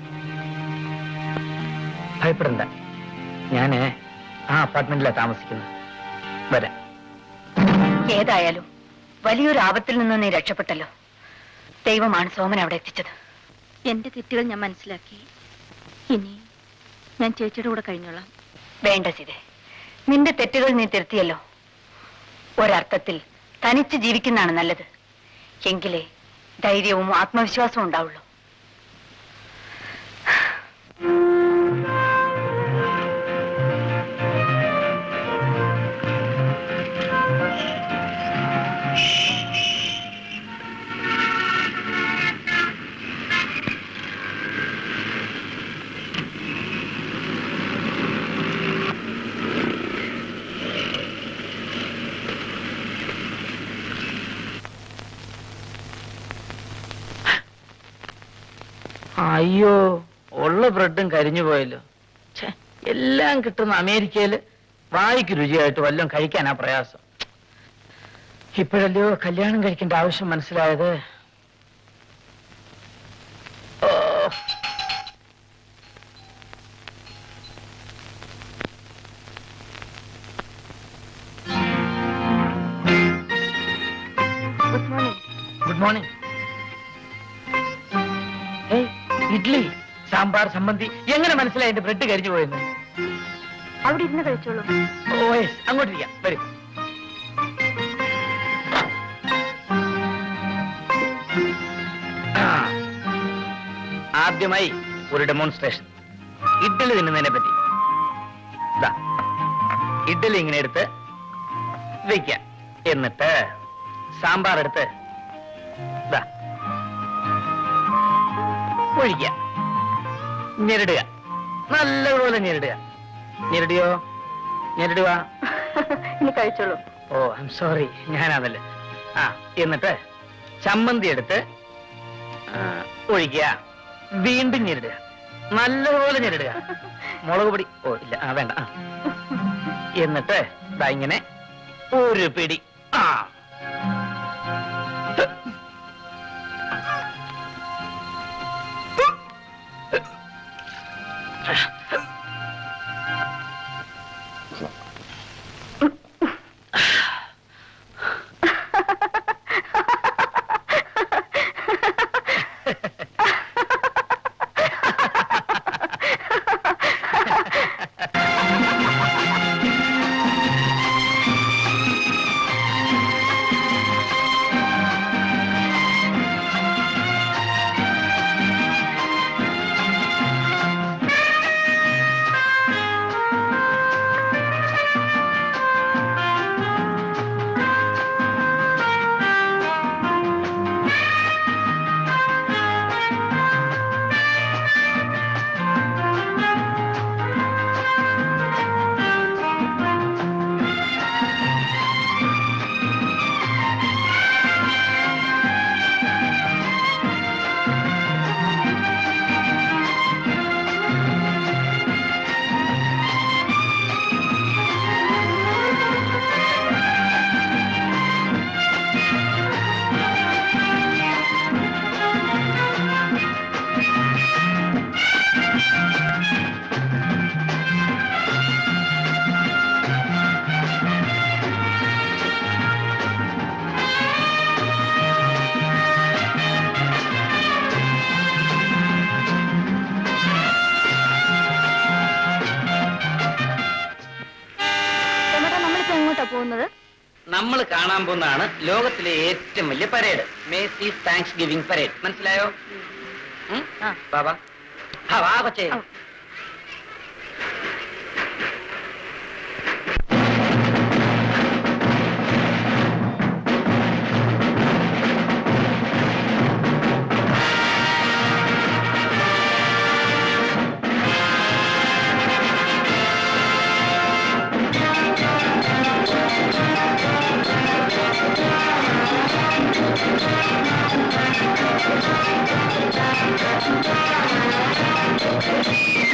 ഭയപ്പെടണ്ട ഞാന് ആ അപ്പാർട്ട്മെന്റിലാ താമസിക്കുന്നത് വരാം ഏതായാലും വലിയൊരു ആപത്തിൽ നിന്ന് നീ രക്ഷപ്പെട്ടല്ലോ ദൈവമാണ് സോമൻ അവിടെ എത്തിച്ചത് എന്റെ തെറ്റുകൾ ഞാൻ മനസ്സിലാക്കി ഇനി ഞാൻ ചേച്ചിയുടെ കൂടെ കഴിഞ്ഞോളാം വേണ്ട സിതെ നിന്റെ തെറ്റുകൾ നീ തിരുത്തിയല്ലോ ഒരർത്ഥത്തിൽ തനിച്ച് ജീവിക്കുന്നതാണ് നല്ലത് എങ്കിലേ ധൈര്യവും ആത്മവിശ്വാസവും ഉണ്ടാവുള്ളൂ അയ്യോ ഉള്ള ബ്രെഡും കരിഞ്ഞു പോയല്ലോ ഛെ, എല്ലാം കിട്ടുന്ന അമേരിക്കയില് വായിക്ക് രുചിയായിട്ട് വല്ലതും കഴിക്കാനാ പ്രയാസം ഇപ്പോഴല്ലയോ കല്യാണം കഴിക്കേണ്ട ആവശ്യം മനസ്സിലായത് ഓ, ഗുഡ് മോർണിംഗ് ഗുഡ് മോർണിംഗ് ഏയ് ഇഡ്ലി സാമ്പാർ സംബന്ധി എങ്ങനെ മനസ്സിലായി എന്റെ ബ്രെഡ് കരിഞ്ഞു പോയെന്ന് അവിടെ ഇരുന്ന് കഴിച്ചോളൂ ഓ യെസ് അങ്ങോട്ടിരിക്കാം വരും ആ. ആദ്യമായി ഒരു ഡെമോൺസ്ട്രേഷൻ ഇഡ്ഡലി തിന്നുന്നതിനെ പറ്റി ദാ, ഇഡ്ഡലി ഇങ്ങനെ എടുത്ത് വെക്കാം എന്നിട്ട് സാമ്പാർ എടുത്ത് ദാ, ഒഴിക്കുക ഞെരടുക നല്ലതുപോലെ ഞെരടുക ഞെരടിയോ ഞെരടുക ഇനി കഴിച്ചോളൂ ഓ ഐം സോറി ഞാനാണല്ലേ ആ എന്നിട്ട് ചമ്മന്തി എടുത്ത് ആ, ഒഴിക്കുക വീണ്ടും ഞെരിടുക നല്ലപോലെ ഞെരിടുക മുളക് പൊടി ഓ ഇല്ല ആ വേണ്ട ആ. എന്നിട്ട് ദാ ഇങ്ങനെ ഒരു പിടി ആ ചേട്ടാ നമ്മളിപ്പോ എങ്ങോട്ടാ പോകുന്നത് നമ്മൾ കാണാൻ പോകുന്നതാണ് ലോകത്തിലെ ഏറ്റവും വലിയ parade Macy's Thanksgiving parade മനസ്സിലായോ ഉം? ആ. ബാബാ ആ, വാ കൊച്ചേ ആ. ആ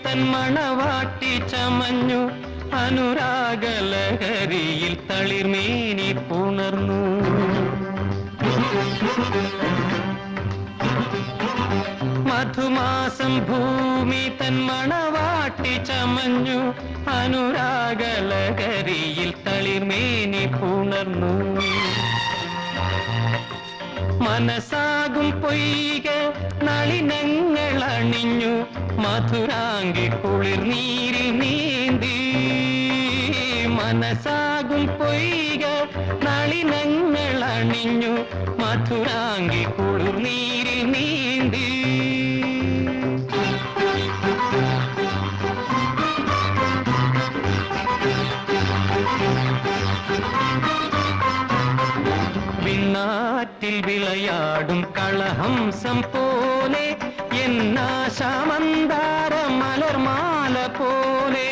തൻ മണവാട്ടി ചമഞ്ഞു അനുരാഗലഹരിയിൽ തളിർമേനി പുണർന്നു മധുമാസം ഭൂമി തൻ മണവാട്ടി ചമഞ്ഞു അനുരാഗലഹരിയിൽ തളിർമേനി പുണർന്നു മനസ്സാകും പൊയ്ക നളിനങ്ങൾ അണിഞ്ഞു മധുരാങ്കി കുളിർ നീരിൽ നീന്തി മനസ്സാകും പൊയ്ക നളിനങ്ങൾ അണിഞ്ഞു മധുരാങ്കി കുളിർ നീരിൽ നീന്തി വിണ്ണാറ്റിൽ വിളയാടും കളഹംസം പോലെ എന്നാശാമന്താര മലർമാല പോലെ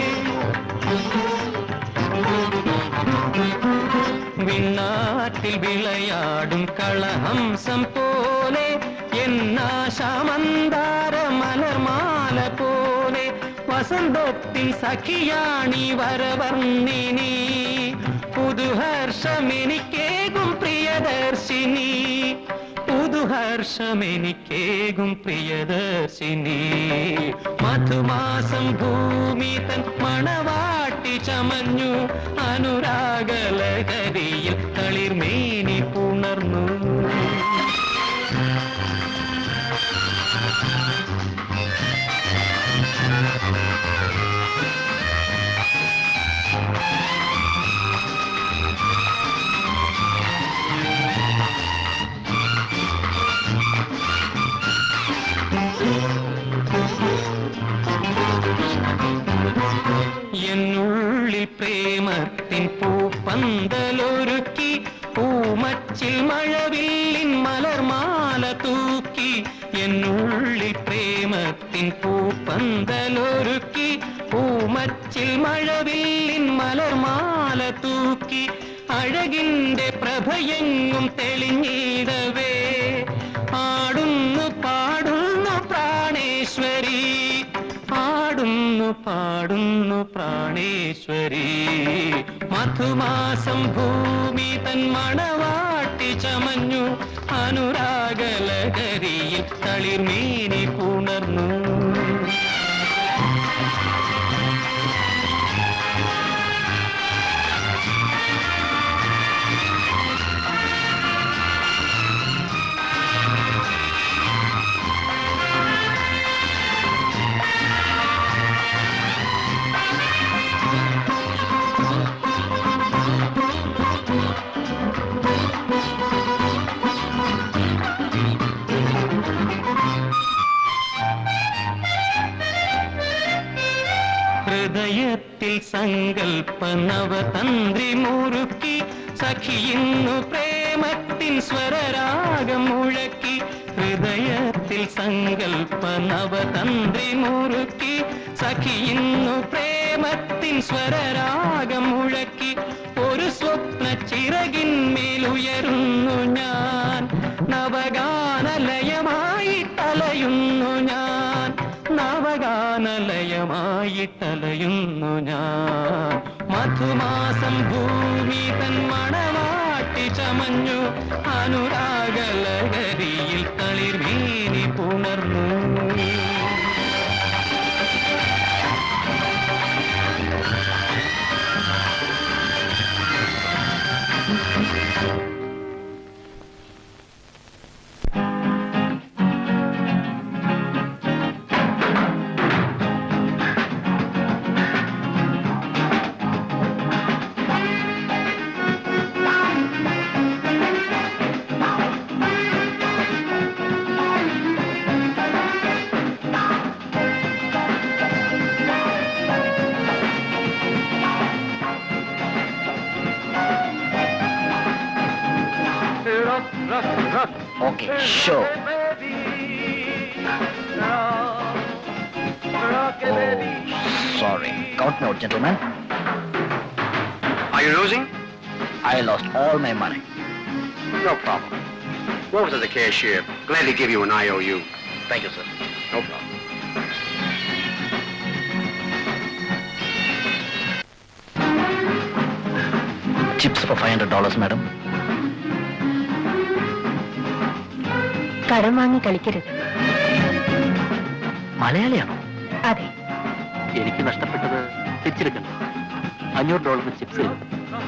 വിണ്ണാറ്റിൽ വിളയാടും കളഹംസം പോലെ എന്നാശാമന്താര മലർമാല പോലെ വസന്തത്തിൽ സഖിയാണി വരവർണ്ണിനി പുതുഹർഷമെനിക്കേകും പ്രിയദർശിനി പുതുഹർഷമെനിക്കേകും പ്രിയദർശിനി മധുമാസം ഭൂമി തൻ മണവാട്ടി ചമഞ്ഞു അനുരാഗലഹരിയിൽ തളിർമേനി പുണർന്നു എന്നുള്ളിൽ പ്രേമത്തിൻ പൂപ്പന്തലൊരുക്കി പൂമച്ചിൽ മഴവില്ലിൻ മലർമാല തൂക്കി എന്നുള്ളിൽ പ്രേമത്തിൻ പൂപ്പന്തലൊരുക്കി പൂമച്ചിൽ മഴവില്ലിൻ മലർമാല തൂക്കി അഴകിന്റെ പ്രഭയെങ്ങും തെളിഞ്ഞിടവേ ആടുന്നു പാടുന്നു പ്രാണേശ്വരി പാടുന്നു പാടുന്നു പ്രാണേശ്വരി മധുമാസം ഭൂമി തൻ മണവാട്ടി ചമഞ്ഞു അനുരാഗലഹരിയിൽ തളിർമേനി പുണർന്നു ഹൃദയത്തിൽ സങ്കൽപ്പ നവതന്ത്രി മുറുക്കി സഖിയുന്നു പ്രേമത്തിൻ സ്വരരാഗം മുഴക്കി ഹൃദയത്തിൽ സങ്കൽപ്പ നവതന്ത്രി മുറുക്കി സഖിയുന്നു പ്രേമത്തിൻ സ്വരരാഗം മുഴക്കി ഒരു സ്വപ്ന ചിറകിന്മേലുയരുന്നു ഞാൻ നവഗാനലയമായി തലയുന്നു ഞാൻ നവഗാനലയമായി തലയുന്നു ഞാൻ മധുമാസം ഭൂമി തൻ മണവാട്ടി ചമഞ്ഞു അനുരാഗലഹരിയിൽ തളിർമീനി പുണർന്നു Okay, sure. Oh, sorry. Count me out, gentlemen. Are you losing? I lost all my money. No problem. Go over to the cashier. Gladly give you an IOU. Thank you, sir. No problem. Chips four five hundred dollars madam കടം വാങ്ങി കളിക്കരുത് മലയാളിയാണോ അതെ എനിക്ക് നഷ്ടപ്പെട്ടത് തിരിച്ചെടുക്കണ്ട അഞ്ഞൂറ് ഡോളറിന് chips തരും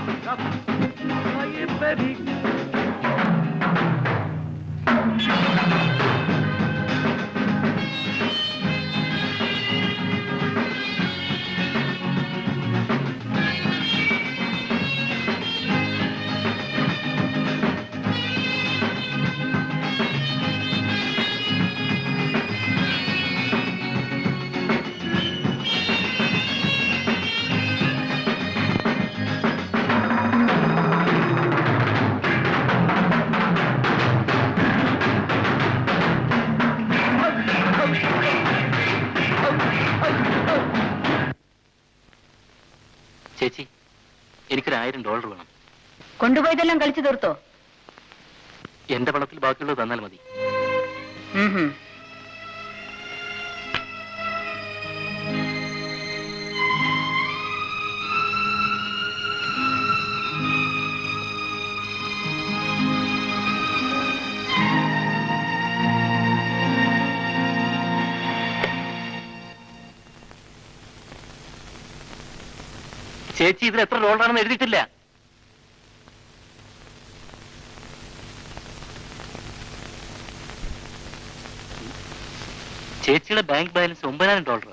ചേച്ചി എനിക്കൊരു ആയിരം ഡോളർ വേണം കൊണ്ടുപോയതെല്ലാം കളിച്ചു തീർത്തോ എന്റെ പണത്തിൽ ബാക്കിയുള്ളത് തന്നാൽ മതി ഉം ഹും. ചേച്ചി ഇതിൽ എത്ര ഡോളറാണെന്ന് എഴുതിയിട്ടില്ല ചേച്ചിയുടെ ബാങ്ക് ബാലൻസ് ഒമ്പതിനായിരം ഡോളർ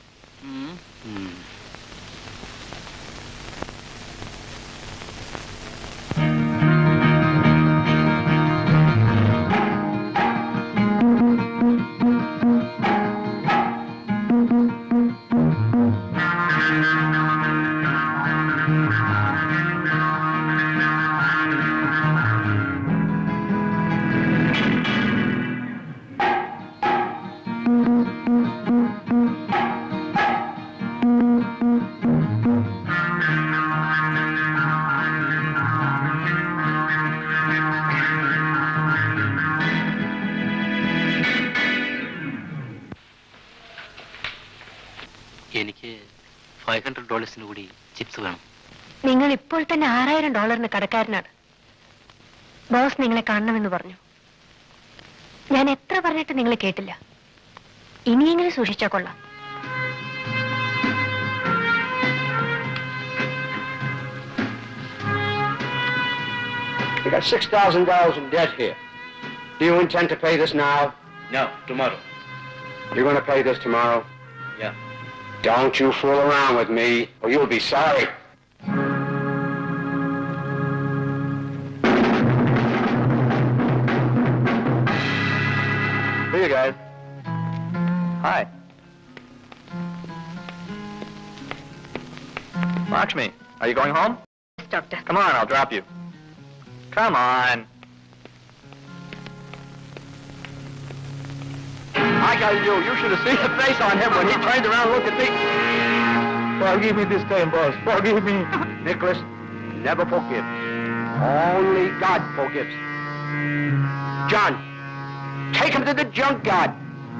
എനിക്ക് ഫൈവ് ഹൺഡ്രഡ് ഡോളേഴ്സിന് കൂടി ചിപ്സ് വേണം നിങ്ങൾ ഇപ്പോൾ തന്നെ ആറായിരം ഡോളറിന് കടക്കാരനാണ് ബോസ് നിങ്ങളെ കാണണമെന്ന് പറഞ്ഞു ഞാൻ എത്ര പറഞ്ഞിട്ട് നിങ്ങൾ കേട്ടില്ല ഇനിയെങ്കിലും സൂക്ഷിച്ചാ കൊള്ളാം We got six thousand dollars in debt here. Do you intend to pay this now? No, tomorrow. You're going to pay this tomorrow? Yeah. Don't you fool around with me, or you'll be sorry. See you guys. Hi. Lakshmi, are you going home? Doctor Come on, I'll drop you. Come on. I got you. You should have seen the face on him when he turned around and looked at me. Forgive me this time, boss. Forgive me. Nicholas, never forgive. Only God forgives. John, take him to the junkyard.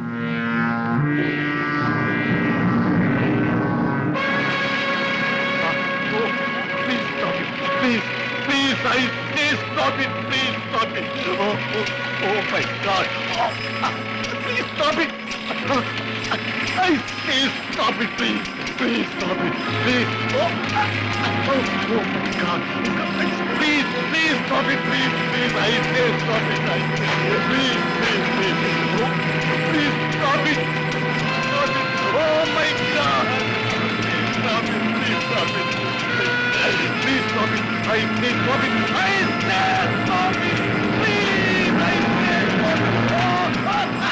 Please stop it. Please, please, I please stop it. Please stop it. Oh, oh, oh my God. Oh, ah, please stop it. I please stop it, please. Please stop it. Please. Oh, ah, oh, oh my God. Please, please stop it, please, please. I say stop it. I say, please, please, please. Oh, please stop it. Stop it. Oh my God. Please stop it. Please stop it. Please stop it. I say stop it. I say stop it. Please, I say stop it. Oh, ah,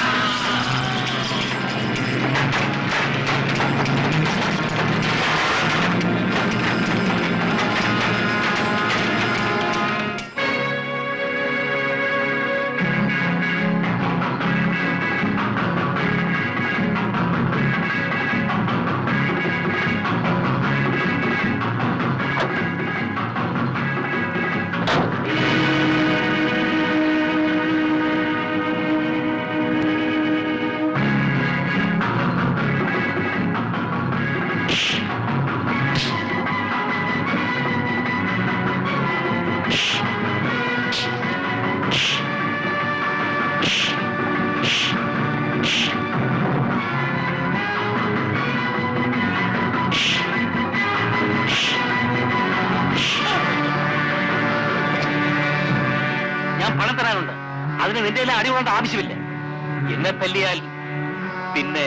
നിന്റെ എല്ലാം അടി കൊണ്ട ആവശ്യമില്ല എന്നെ തല്ലിയാൽ പിന്നെ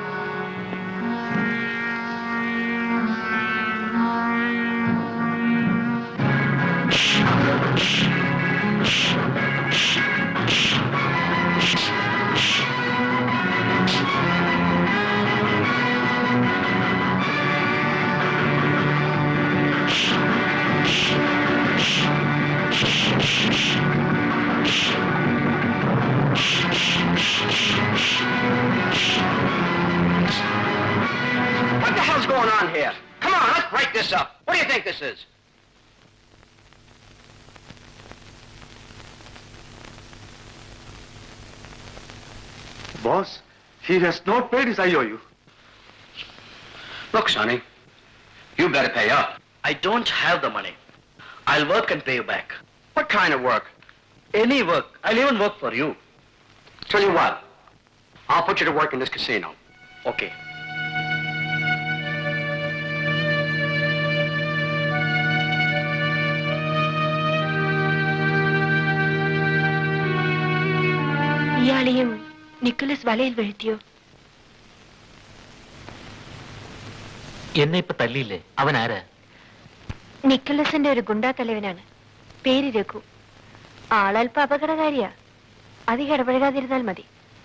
What the hell's going on here? Come on, let's break this up. What do you think this is? Boss, he has not paid his IOU. Look, Sonny, you better pay up. I don't have the money. I'll work and pay you back. What kind of work? Any work. I'll even work for you. Tell you what, I'll put you to work in this casino. Okay. ഇയാളെയും Nicholas വലയിൽ വീഴ്ത്തിയോ എന്നെ ഇപ്പൊ തല്ലിയില്ലേ അവൻ ആരാ നിക്കലസിന്റെ ഒരു ഗുണ്ടാ തലവനാണ് പേര് രഘു ആളൽപ്പ അപകടകാരിയാ അധികം ഇടപഴകാതിരുന്നാൽ മതി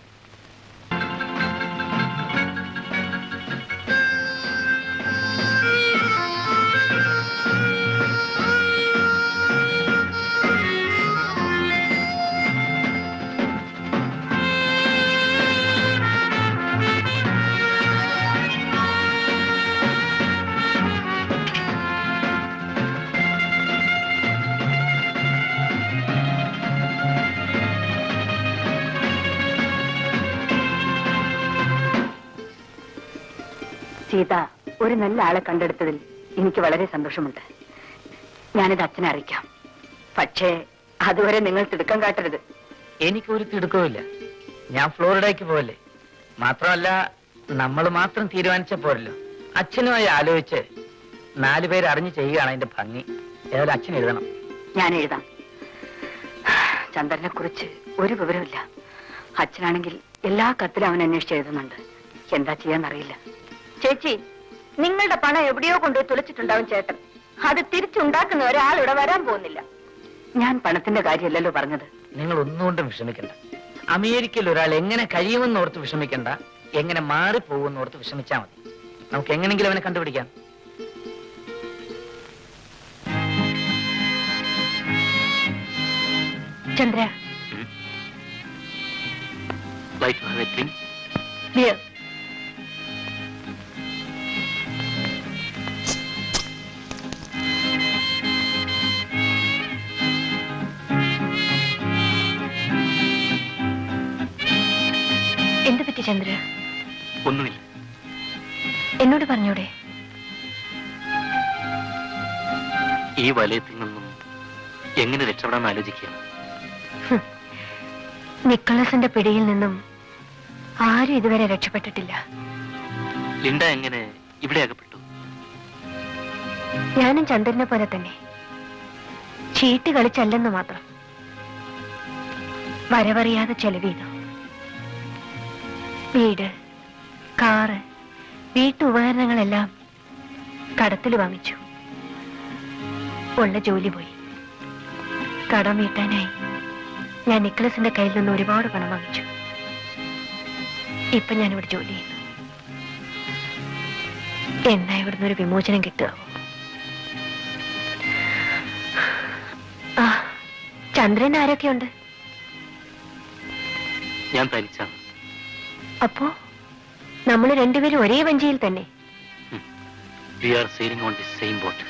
സീത ഒരു നല്ല ആളെ കണ്ടെടുത്തതിൽ എനിക്ക് വളരെ സന്തോഷമുണ്ട് ഞാനിത് അച്ഛനെ അറിയിക്കാം പക്ഷേ അതുവരെ നിങ്ങൾ തിടുക്കം കാട്ടരുത് എനിക്കൊരു തിടുക്കവുമില്ല ഞാൻ ഫ്ലോറിഡയ്ക്ക് പോവല്ലേ മാത്രമല്ല നമ്മൾ മാത്രം തീരുമാനിച്ച പോരല്ലോ അച്ഛനുമായി ആലോചിച്ച് നാലു പേര് അറിഞ്ഞു ചെയ്യുകയാണ് അതിന്റെ ഭംഗി ഏതായാലും അച്ഛൻ എഴുതണം ഞാൻ എഴുതാം ചന്ദ്രനെ കുറിച്ച് ഒരു വിവരമില്ല അച്ഛനാണെങ്കിൽ എല്ലാ കത്തിലും അവൻ അന്വേഷിച്ച് എഴുതുന്നുണ്ട് എന്താ ചെയ്യാന്നറിയില്ല ചേച്ചി നിങ്ങളുടെ പണം എവിടെയോ കൊണ്ടുപോയി തുളച്ചിട്ടുണ്ടാവും ചേട്ടൻ അത് തിരിച്ചുണ്ടാക്കുന്ന ഒരാൾ ഇവിടെ വരാൻ പോകുന്നില്ല ഞാൻ പണത്തിന്റെ കാര്യമല്ലല്ലോ പറഞ്ഞത് നിങ്ങൾ ഒന്നുകൊണ്ടും വിഷമിക്കണ്ട അമേരിക്കയിൽ ഒരാൾ എങ്ങനെ കഴിയുമെന്ന് ഓർത്ത് വിഷമിക്കണ്ട എങ്ങനെ മാറിപ്പോകുമെന്ന് ഓർത്ത് വിഷമിച്ചാൽ മതി നമുക്ക് എങ്ങനെങ്കിലും അവനെ കണ്ടുപിടിക്കാം Chandra like to have a drink beer എന്ത് പറ്റി ചന്ദ്ര ഒന്നുമില്ല എന്നോട് പറഞ്ഞൂടെ ഈ വലയത്തിൽ നിന്നും എങ്ങനെ രക്ഷപ്പെടാൻ ആലോചിക്കുക നിക്കോളസിന്റെ പിടിയിൽ നിന്നും ആരും ഇതുവരെ രക്ഷപ്പെട്ടിട്ടില്ല ലിൻഡ എങ്ങനെ ഇവിടെ അകപ്പെട്ടു ഞാനും ചന്ദ്രനെ പോലെ തന്നെ ചീട്ട് കളിച്ചല്ലെന്ന് മാത്രം വരവറിയാതെ ചെലവീതു വീട് കാറ് വീട്ടുപകരണങ്ങളെല്ലാം കടത്തിൽ വാങ്ങിച്ചു ഉള്ള ജോലി പോയി കടം വീട്ടാനായി ഞാൻ നിക്ലസിന്റെ കയ്യിൽ നിന്ന് ഒരുപാട് പണം വാങ്ങിച്ചു ഇപ്പൊ ഞാനിവിടെ ജോലി ചെയ്യുന്നു എന്നാ ഇവിടുന്ന് ഒരു വിമോചനം കിട്ടുക ആ ചന്ദ്രൻ ആരൊക്കെയുണ്ട് ഞാൻ തനിച്ചാണ് അപ്പോ നമ്മൾ രണ്ടുപേരും ഒരേ വഞ്ചിയിൽ തന്നെ we are sailing on the same boat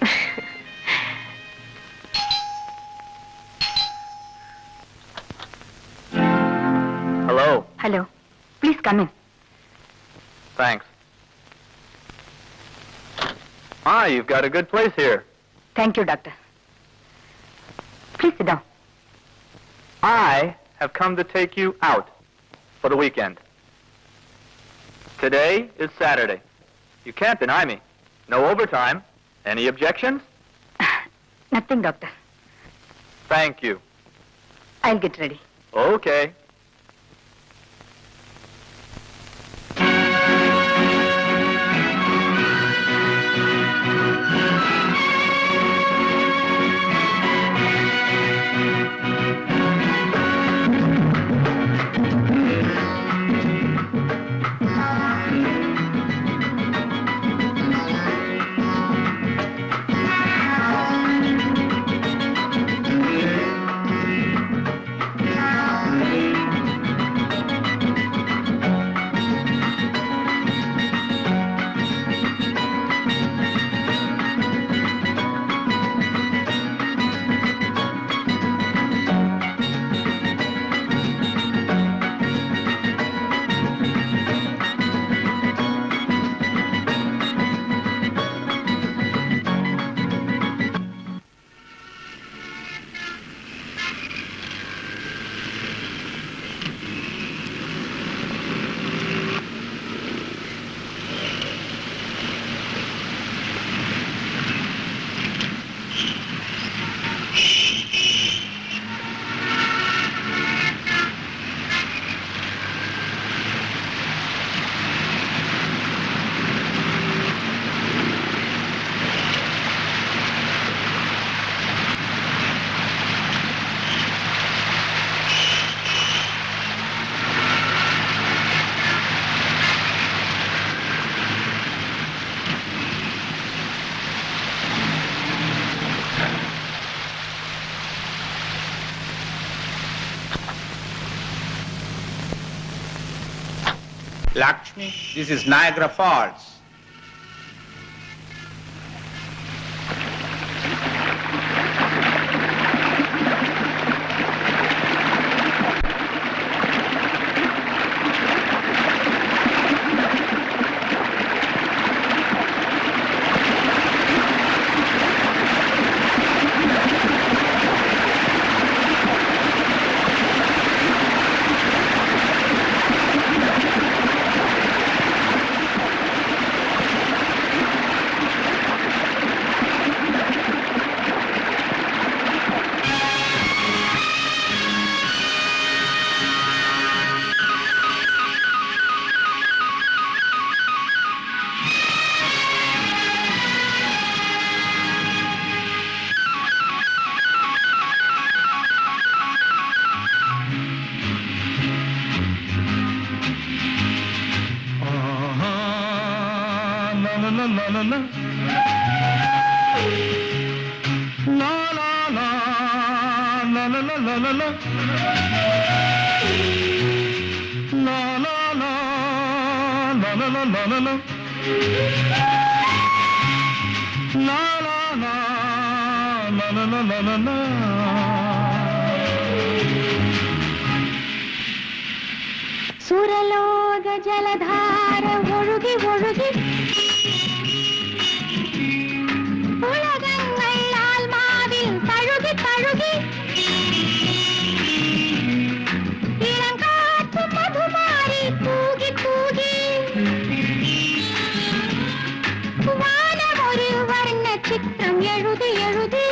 Hello. Hello please come in Thanks. Ah, you've got a good place here. Thank you doctor please down I have come to take you out for the weekend. Today is Saturday. You can't deny me. No overtime. Any objections? Nothing doctor Thank you. I get ready Okay. Lakshmi, this is Niagara Falls. സുരലോക ജലധാര ഒഴുകി ഒഴുകി ഉലകങ്ങൾ ആത്മാവിൽ തഴുകി തഴുകി ഇളങ്കാറ്റ് മധുമാരി തൂകി തൂകി വാനമൊരു വർണ്ണ ചിത്രം എഴുതി എഴുതി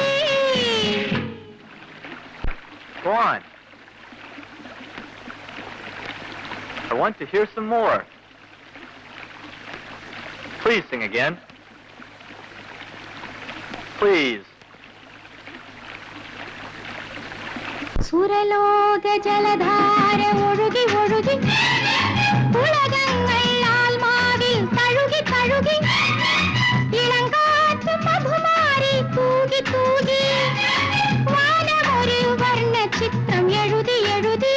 Go on. I want to hear some more. Please sing again. Please. സുരലോക ജലധാര ഒഴുകി ഒഴുകി ഉലകങ്ങൾ ആത്മാവിൽ തഴുകി തഴുകി ഇളങ്കാറ്റ് മധുമാരി തൂകി തൂകി വാനമൊരു വർണ്ണ ചിത്രം എഴുതി എഴുതി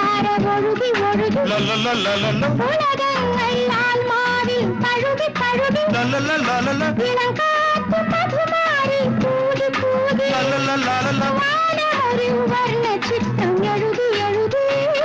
ജലധാര ഒഴുകി ഒഴുകി ഉലകങ്ങൾ ആത്മാവിൽ തഴുകി തഴുകി ഇളം കാത്തു മധുമാരി പൂതി പൂതി വാനമൊരു വർണ്ണ ചിത്രം എഴുതി എഴുതി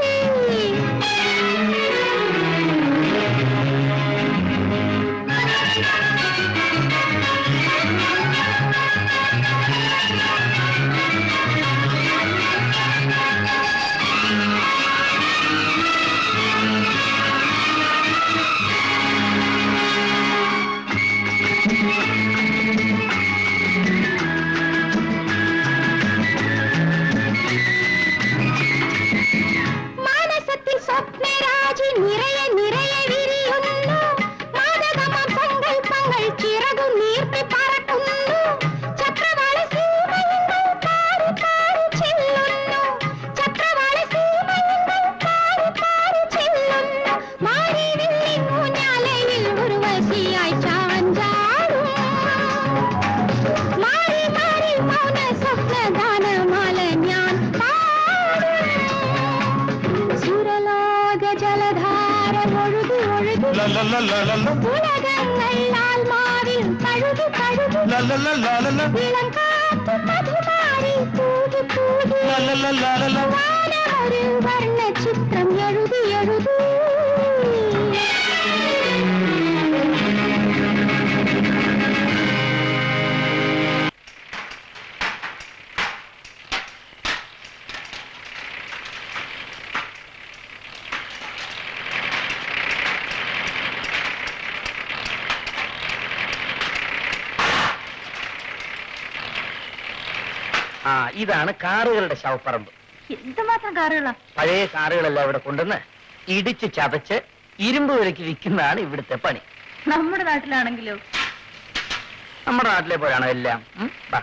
മാനസത്തിൽ സ്വപ്നരാജി നിറയെ നിറയെ വിരിയുന്നു മാതകമാം സങ്കൽപ്പങ്ങൾ ചിറകു നീർത്തി പറക്കുന്നു ചക്രവാള സീമയങ്ങൾ പാറി പാറി ചെല്ലുന്നു ചക്രവാള സീമയങ്ങൾ പാറി പാറി ചെല്ലുന്നു മാറി വില്ലിൻ ഊഞ്ഞാലയിൽ ഉർവശിയായി ചാഞ്ചാടും മാറി മാറി മൗന സ്വപ്നദാനമാല ഞാൻ പാടും സുരലോക ജലധാര ഒഴുകി ഒഴുകി ഉലകങ്ങൾ ആത്മാവിൽ തഴുകി തഴുകി ഇളം കാത്തു മധുമാരി തൂകി തൂകി വാനമൊരു വർണ്ണ ചിത്രം എഴുതി എഴുതി ആ ഇതാണ് കാറുകളുടെ ശവപ്പറമ്പ് എന്തുമാത്രം കാറുകളാ പഴയ കാറുകളെല്ലാം ഇവിടെ കൊണ്ടുവന്ന് ഇടിച്ച് ചതച്ച് ഇരുമ്പ് വിലക്ക് വിൽക്കുന്നതാണ് ഇവിടുത്തെ പണി നമ്മുടെ നാട്ടിലാണെങ്കിലോ നമ്മുടെ നാട്ടിലെ പോലെയാണോ എല്ലാം ഉം, ബാ.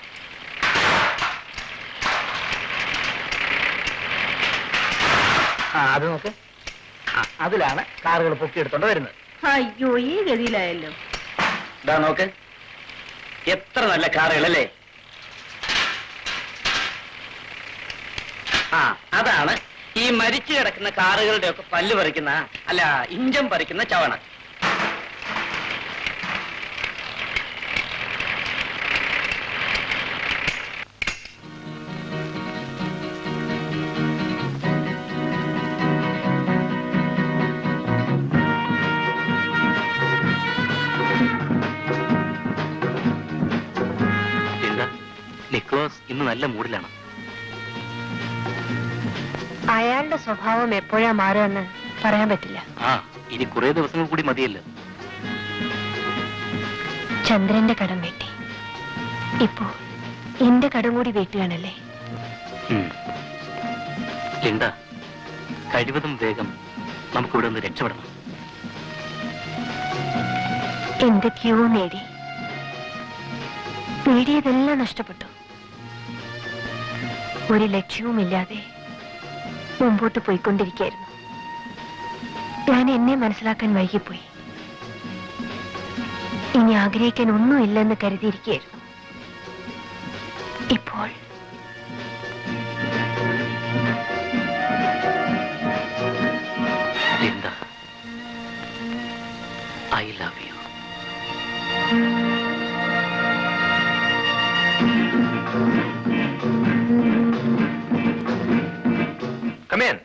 ആ അത് നോക്ക് ആ, അതിലാണ് കാറുകൾ പൊക്കിയെടുത്തോണ്ട് വരുന്നത് അയ്യോ ഈ ഗതിയിലായല്ലോ ഇതാ നോക്ക് എത്ര നല്ല കാറുകളല്ലേ ആ അതാണ് ഈ മരിച്ചു കിടക്കുന്ന കാറുകളുടെ ഒക്കെ പല്ല് പറിക്കുന്ന അല്ല ഇഞ്ചം പറിക്കുന്ന ചവണ എന്താ നിക്ലോസ് ഇന്ന് നല്ല മൂഡിലാണ് അയാളുടെ സ്വഭാവം എപ്പോഴാ മാറുമെന്ന് പറയാൻ പറ്റില്ല ആ ഇനി കുറെ ദിവസങ്ങൾ കൂടി മതിയല്ലോ ചന്ദ്രന്റെ കടം വീട്ടി ഇപ്പോ എന്റെ കടം കൂടി വീട്ടുകയാണല്ലേ ഉം. ലിൻഡ കഴിവതും വേഗം നമുക്കിവിടെ നിന്ന് രക്ഷപ്പെടണം എന്തൊക്കെയോ നേടി നേടിയതെല്ലാം നഷ്ടപ്പെട്ടു ഒരു ലക്ഷ്യവുമില്ലാതെ മുമ്പോട്ട് പോയിക്കൊണ്ടിരിക്കുകയായിരുന്നു ഞാൻ എന്നെ മനസ്സിലാക്കാൻ വൈകിപ്പോയി ഇനി ആഗ്രഹിക്കാൻ ഒന്നുമില്ലെന്ന് കരുതിയിരിക്കുകയായിരുന്നു ഇപ്പോൾ Linda I love you Come in.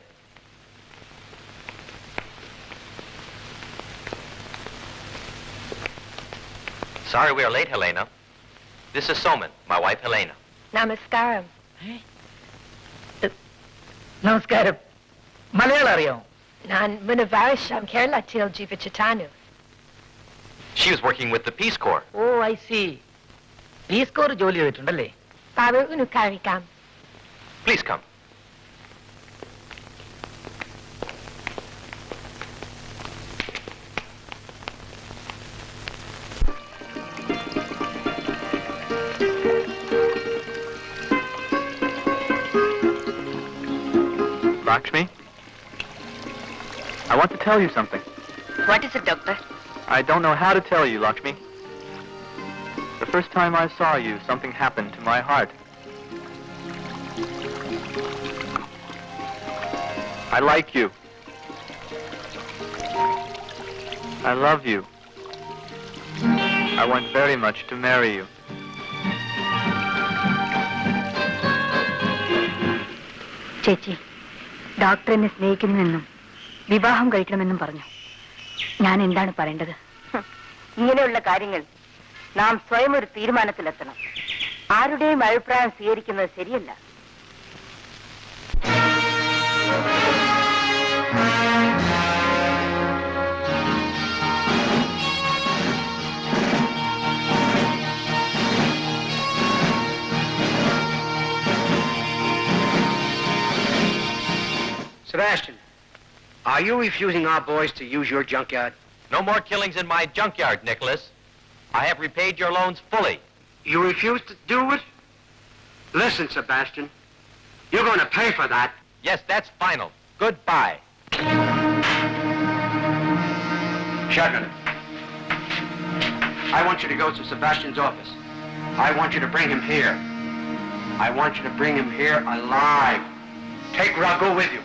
Sorry we are late, Helena. This is Soman, my wife Helena. നമസ്കാരം നമസ്കാരം മലയാളം അറിയാമോ ഞാൻ മുനവാഴ്ച കേരളത്തിൽ ജീവിച്ചിട്ടാണ് She was working with the Peace Corps. Oh I see Peace Corps ജോലി ചെയ്തിട്ടുണ്ടല്ലേ പറഞ്ഞു കഴിക്കാം Please come. Lakshmi, I want to tell you something. What is it, Doctor? I don't know how to tell you, Lakshmi. The first time I saw you, something happened to my heart. I like you. I love you. I want very much to marry you. ചേച്ചി doctor എന്നെ സ്നേഹിക്കുന്നുവെന്നും വിവാഹം കഴിക്കണമെന്നും പറഞ്ഞു ഞാൻ എന്താണ് പറയേണ്ടത് ഇങ്ങനെയുള്ള കാര്യങ്ങൾ നാം സ്വയം ഒരു തീരുമാനത്തിലെത്തണം ആരുടെയും അഭിപ്രായം സ്വീകരിക്കുന്നത് ശരിയല്ല Sebastian, are you refusing our boys to use your junkyard? No more killings in my junkyard, Nicholas. I have repaid your loans fully. You refuse to do it? Listen, Sebastian, you're going to pay for that. Yes, that's final. Goodbye. Shotgun. I want you to go to Sebastian's office. I want you to bring him here. I want you to bring him here alive. Take Rago with you.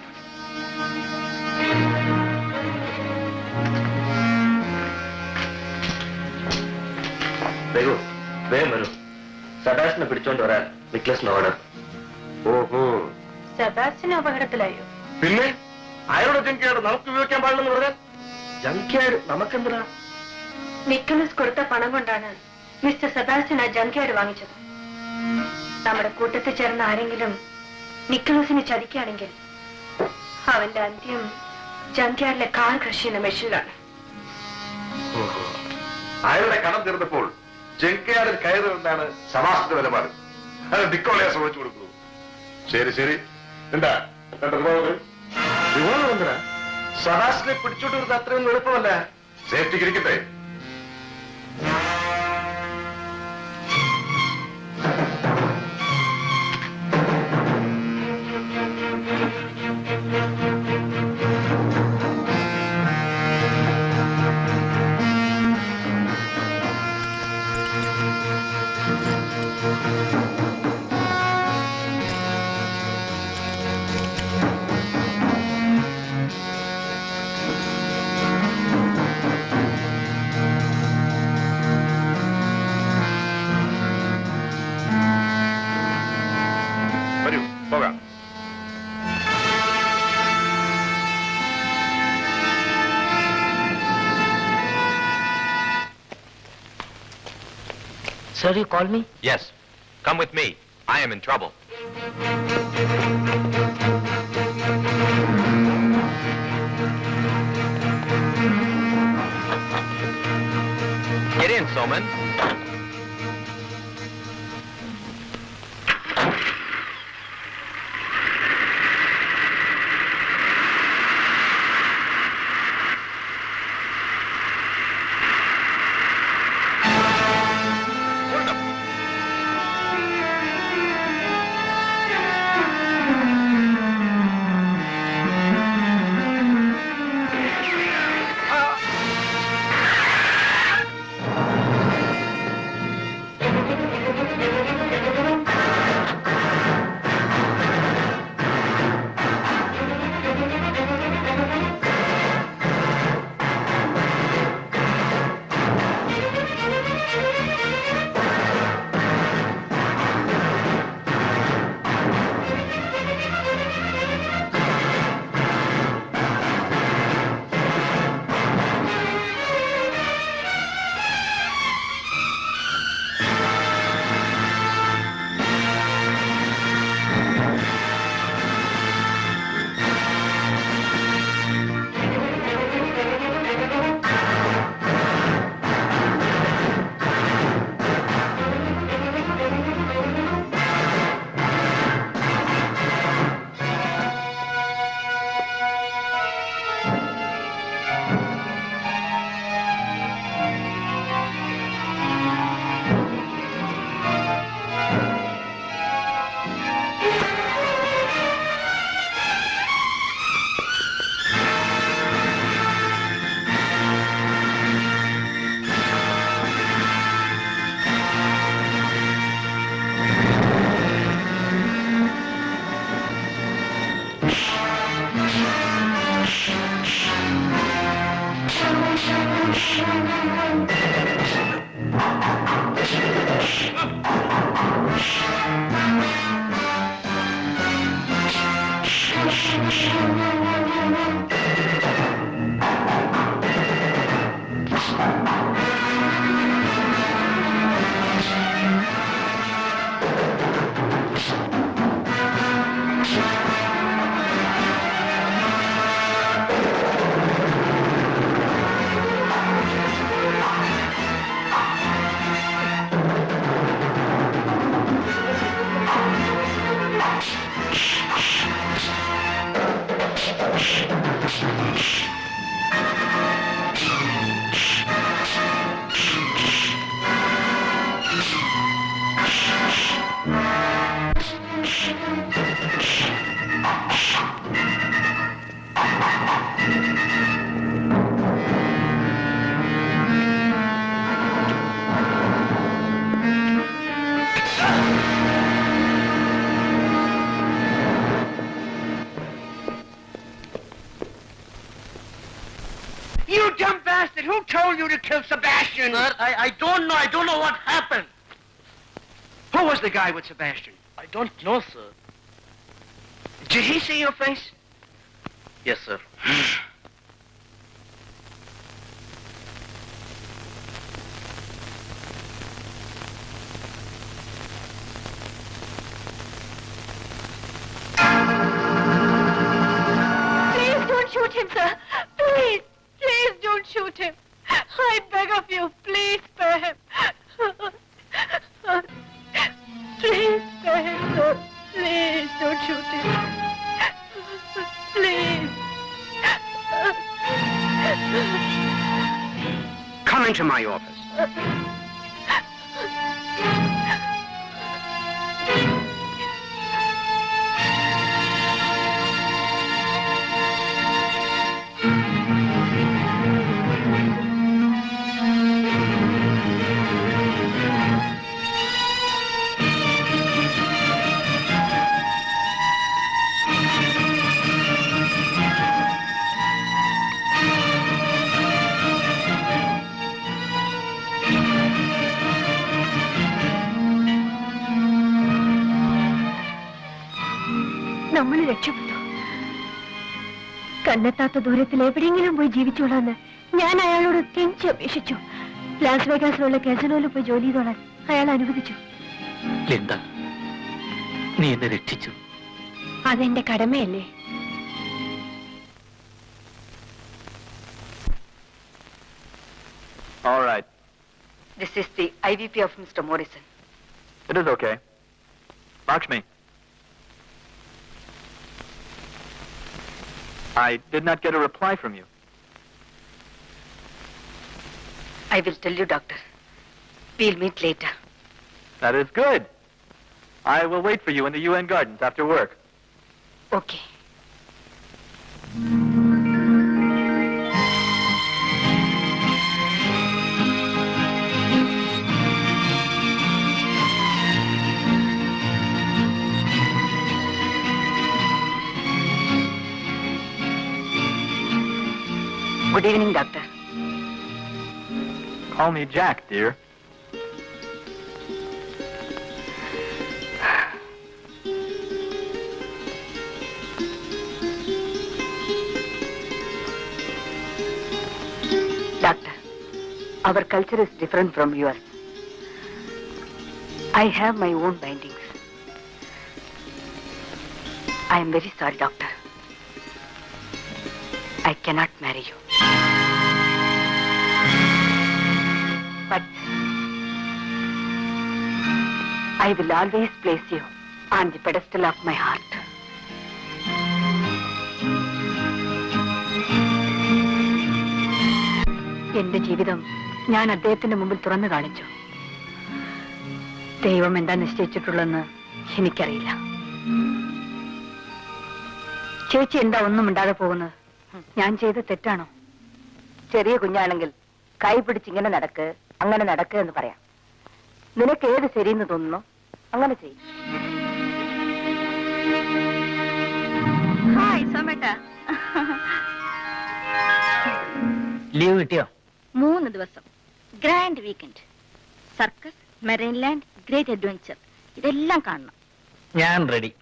വരൂ വേഗം വരൂ സബാഷിനെ പിടിച്ചോണ്ട് വരാൻ നിക്ലസിന് order ഓഹോ സെബാസ്റ്റിന് അപകടത്തിലായോ പിന്നെ അയാളുടെ ജങ്ക്യാർഡ് നമുക്ക് ഉപയോഗിക്കാൻ പാടില്ലെന്ന് പറഞ്ഞാൽ ജങ്ക്യാർഡ് നമുക്കെന്തിനാ നിക്കലസ് കൊടുത്ത പണം കൊണ്ടാണ് മിസ്റ്റർ സെബാസ്റ്റ്യൻ ആ ജങ്ക്യാർഡ് വാങ്ങിച്ചത് നമ്മുടെ കൂട്ടത്തിൽ ചേർന്ന ആരെങ്കിലും നിക്കലസിനെ ചതിക്കുകയാണെങ്കിൽ അവന്റെ അന്ത്യം ജങ്ക്യാർഡിലെ കാർ കൃഷി ചെയ്യുന്ന മെഷീനിലാണ് ഓഹോ. അയാളുടെ കടം തീർന്നപ്പോൾ ജങ്ക്യാർഡിൽ കയറുമെന്നാണ് സമാസത്തിന്റെ നിലപാട് അത് നിക്കോളയെ ശ്രമിച്ചു കൊടുക്കൂ ശരി ശരി എന്താ രണ്ട് റിവോൾവർ റിവോൾവർ എന്തിനാ സഹാസിനെ പിടിച്ചോണ്ട് വരുന്നത് അത്രയൊന്നും എളുപ്പമല്ല സേഫ്റ്റിക്ക് ഇരിക്കട്ടെ വരൂ പോകാം Sir, you call me? Yes. Come with me. I am in trouble. Get in, Soman. bastard! Who told you to kill Sebastian? Sir, I, I don't know. I don't know what happened. Who was the guy with Sebastian? I don't know, sir. Did he see your face? Yes, sir. Please don't shoot him, sir. Please, please don't shoot him. I beg of you, please spare him. Please spare him, sir. Please don't shoot him. Please. Come into my office. നമ്മൾ രക്ഷപ്പെട്ടു കണ്ണെത്താത്ത ദൂരത്തിൽ എവിടെയെങ്കിലും പോയി ജീവിച്ചോളാന്ന് ഞാൻ അയാളോട് കെഞ്ചി അപേക്ഷിച്ചു Las വേഗാസിലുള്ള കെസനോയിൽ പോയി ജോലി ചെയ്തോളാൻ അയാൾ അനുവദിച്ചു ലിൻഡ നീ എന്നെ രക്ഷിച്ചു അതെന്റെ കടമയല്ലേ All right. This is the IVP of Mr. Morrison. It is okay. Lakshmi. I did not get a reply from you. I will tell you, Doctor. We'll meet later. That is good. I will wait for you in the UN gardens after work. Okay. Good evening, Doctor. Call me Jack, dear. Doctor, our culture is different from yours. I have my own bindings. I am very sorry, Doctor. I cannot marry you. But I will always place you on the pedestal of my heart. എന്റെ ജീവിതം ഞാൻ അദ്ദേഹത്തിന്റെ മുമ്പിൽ തുറന്നു കാണിച്ചു ദൈവം എന്താ നിശ്ചയിച്ചിട്ടുള്ളതെന്ന് എനിക്കറിയില്ല ചേച്ചി എന്താ ഒന്നും ഉണ്ടാതെ പോകുന്നത് ഞാൻ ചെയ്ത തെറ്റാണോ ചെറിയ കുഞ്ഞാണെങ്കിൽ കൈ പിടിച്ചിങ്ങനെ നടക്ക് അങ്ങനെ നടക്ക് എന്ന് പറയാം നിനക്ക് ഏത് ശരിയെന്ന് തോന്നുന്നു അങ്ങനെ ചെയ്യും ഹായ് സോമേട്ട ലീവ് കിട്ടിയോ മൂന്ന് ദിവസം grand weekend circus Marineland great adventure ഇതെല്ലാം കാണണം ഞാൻ റെഡി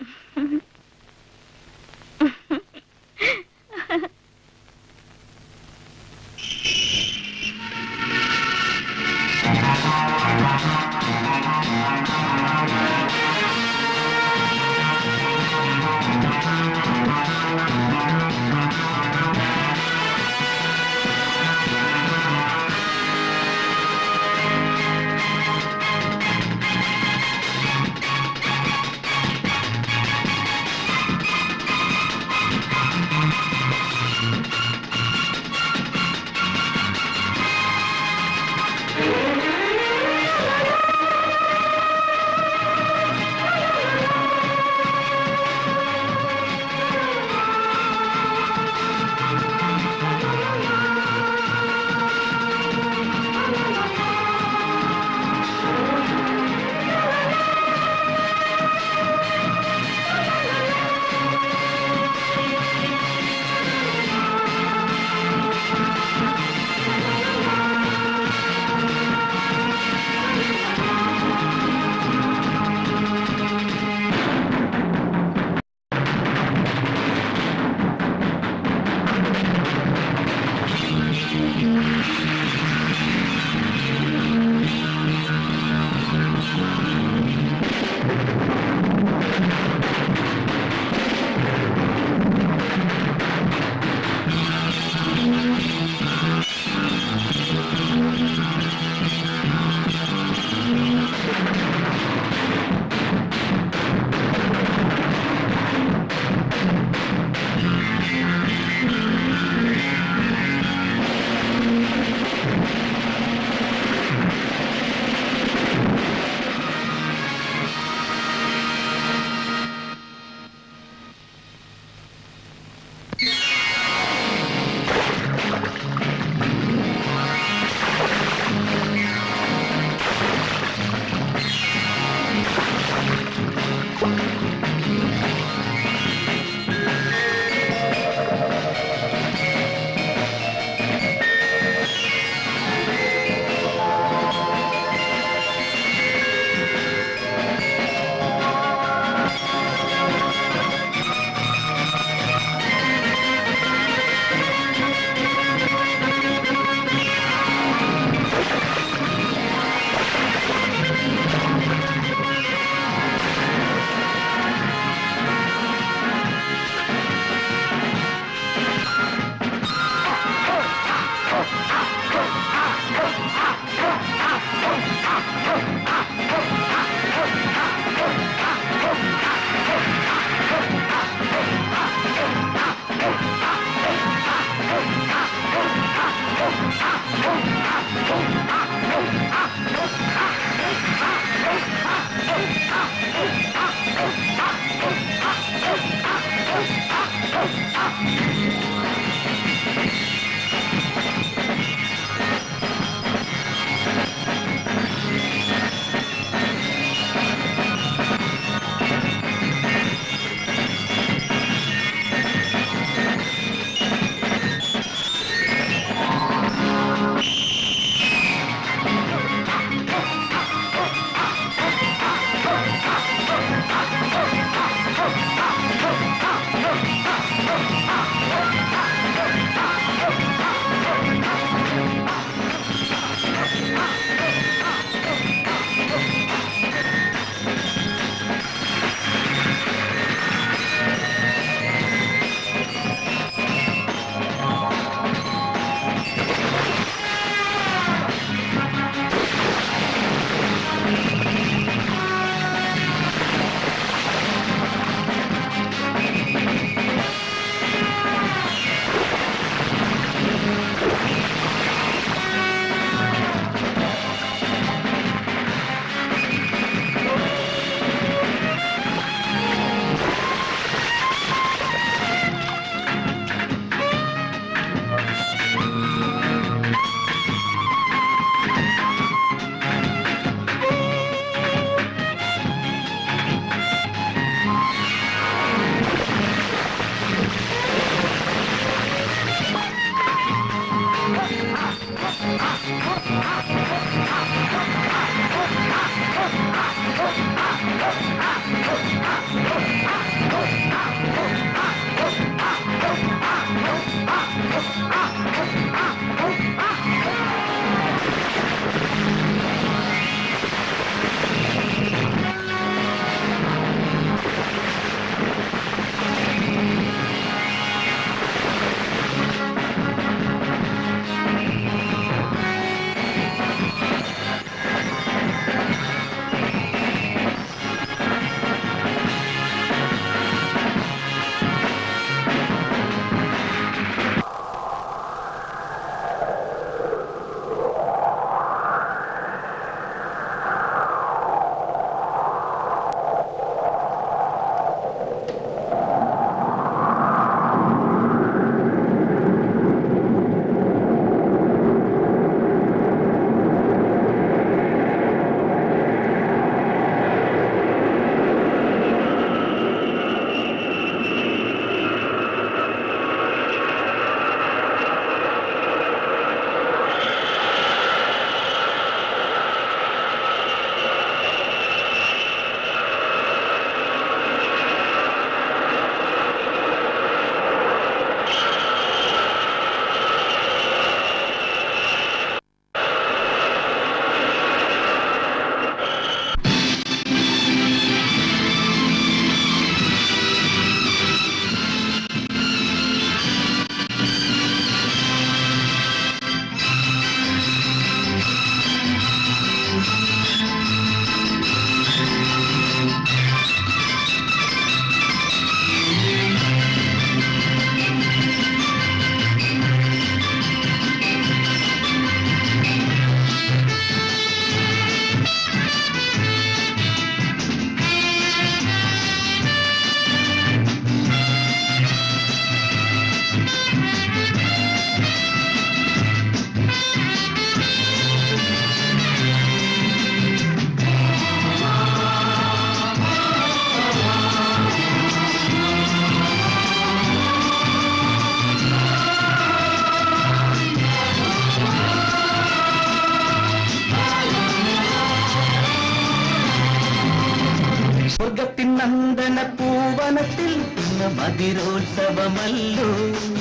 സ്വർഗത്തിൻ നന്ദന പൂവനത്തിൽ ഇന്ന് മതിരോത്സവമല്ലോ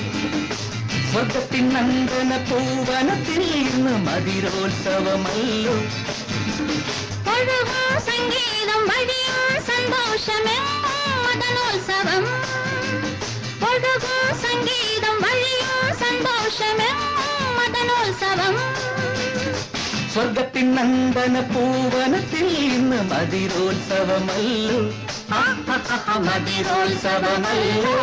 സ്വർഗത്തിൻ നന്ദന പൂവനത്തിൽ ഇന്ന് മതിരോത്സവമല്ലോ ഒഴുകും സംഗീതം വഴിയും സന്തോഷമെങ്ങും മദനോത്സവം ഒഴുകും സംഗീതം വഴിയും സന്തോഷമെങ്ങും മദനോത്സവം സ്വർഗത്തിൻ നന്ദന പൂവനത്തിൽ ഇന്ന് മതിരോത്സവമല്ലോ ആ, ആ, ആ, ആ, മതിരോത്സവമല്ലോ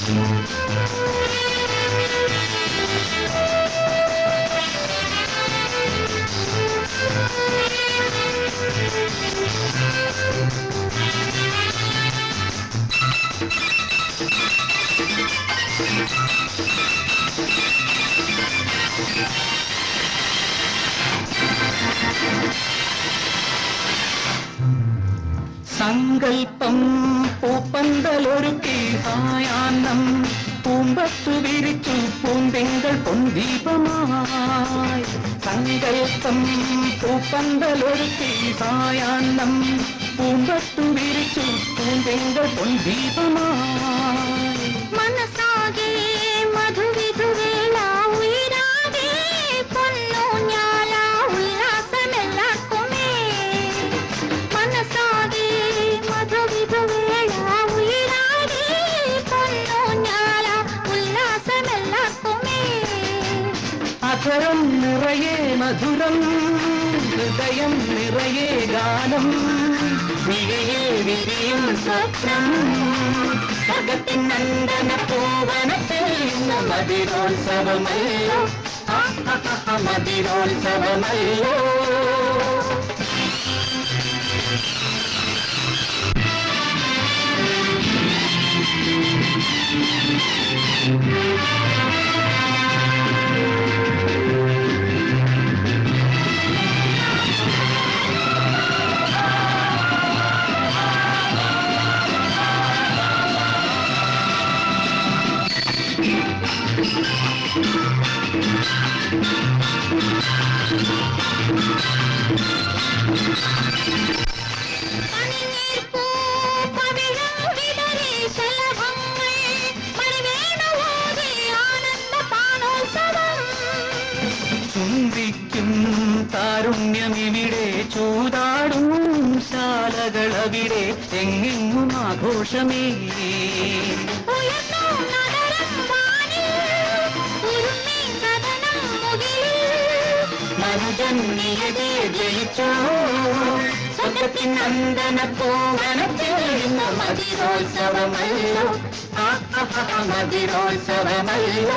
സങ്കൽപ്പം പൂപ്പന്തലൊരുക്കി സായാഹ്നം പൂമ്പത്തു വിരിച്ചു പൂന്തിങ്കൾ പൊന്തീപമായി സങ്കൽപ്പം പൂപ്പന്തലൊരുക്കി സായാഹ്നം പൂമ്പത്തു വിരിച്ചു പൂന്തിങ്കൾ പൊന്തീപമായി മനസാകെ മധുവിധുവേള ഉയരാകെ പൊന്നു ഞാല ഉല്ലാസമെല്ലാക്കുമേ മനസാകെ മധുവിധുവേള ഉയരാകെ പൊന്നു ഞാല ഉല്ലാസമെല്ലാക്കുമേ അധരം നിറയെ മധുരം ഹൃദയം നിറയെ ഗാനം വിഴിയിൽ വിരിയും സ്വപ്നം സകത്തിൻ നന്ദന പൂവനത്തിൽ ഇന്ന് മതിരോത്സവമല്ലോ ആ, ആ, ആ, മതിരോത്സവമല്ലോ പവിഴം വിടരെ ശലഭങ്ങൾ മണിവേണുവോതി ആനന്ദ പാനോത്സവം ചുംബിക്കും താരുണ്യമിവിടെ ചൂതാടും ശാലകളവിടെ എങ്ങെങ്ങും ആഘോഷമേ ഉയർന്നു നഗരം വാനിൽ ഉരുമ്മി സദനം മുകിൽ മനുജന്യതേ ജയിച്ചു സ്വർഗത്തിൻ നന്ദന പൂവനത്തിൽ ഇന്ന് മതിരോത്സവമല്ലോ ആ, ആ, ആ, മതിരോത്സവമല്ലോ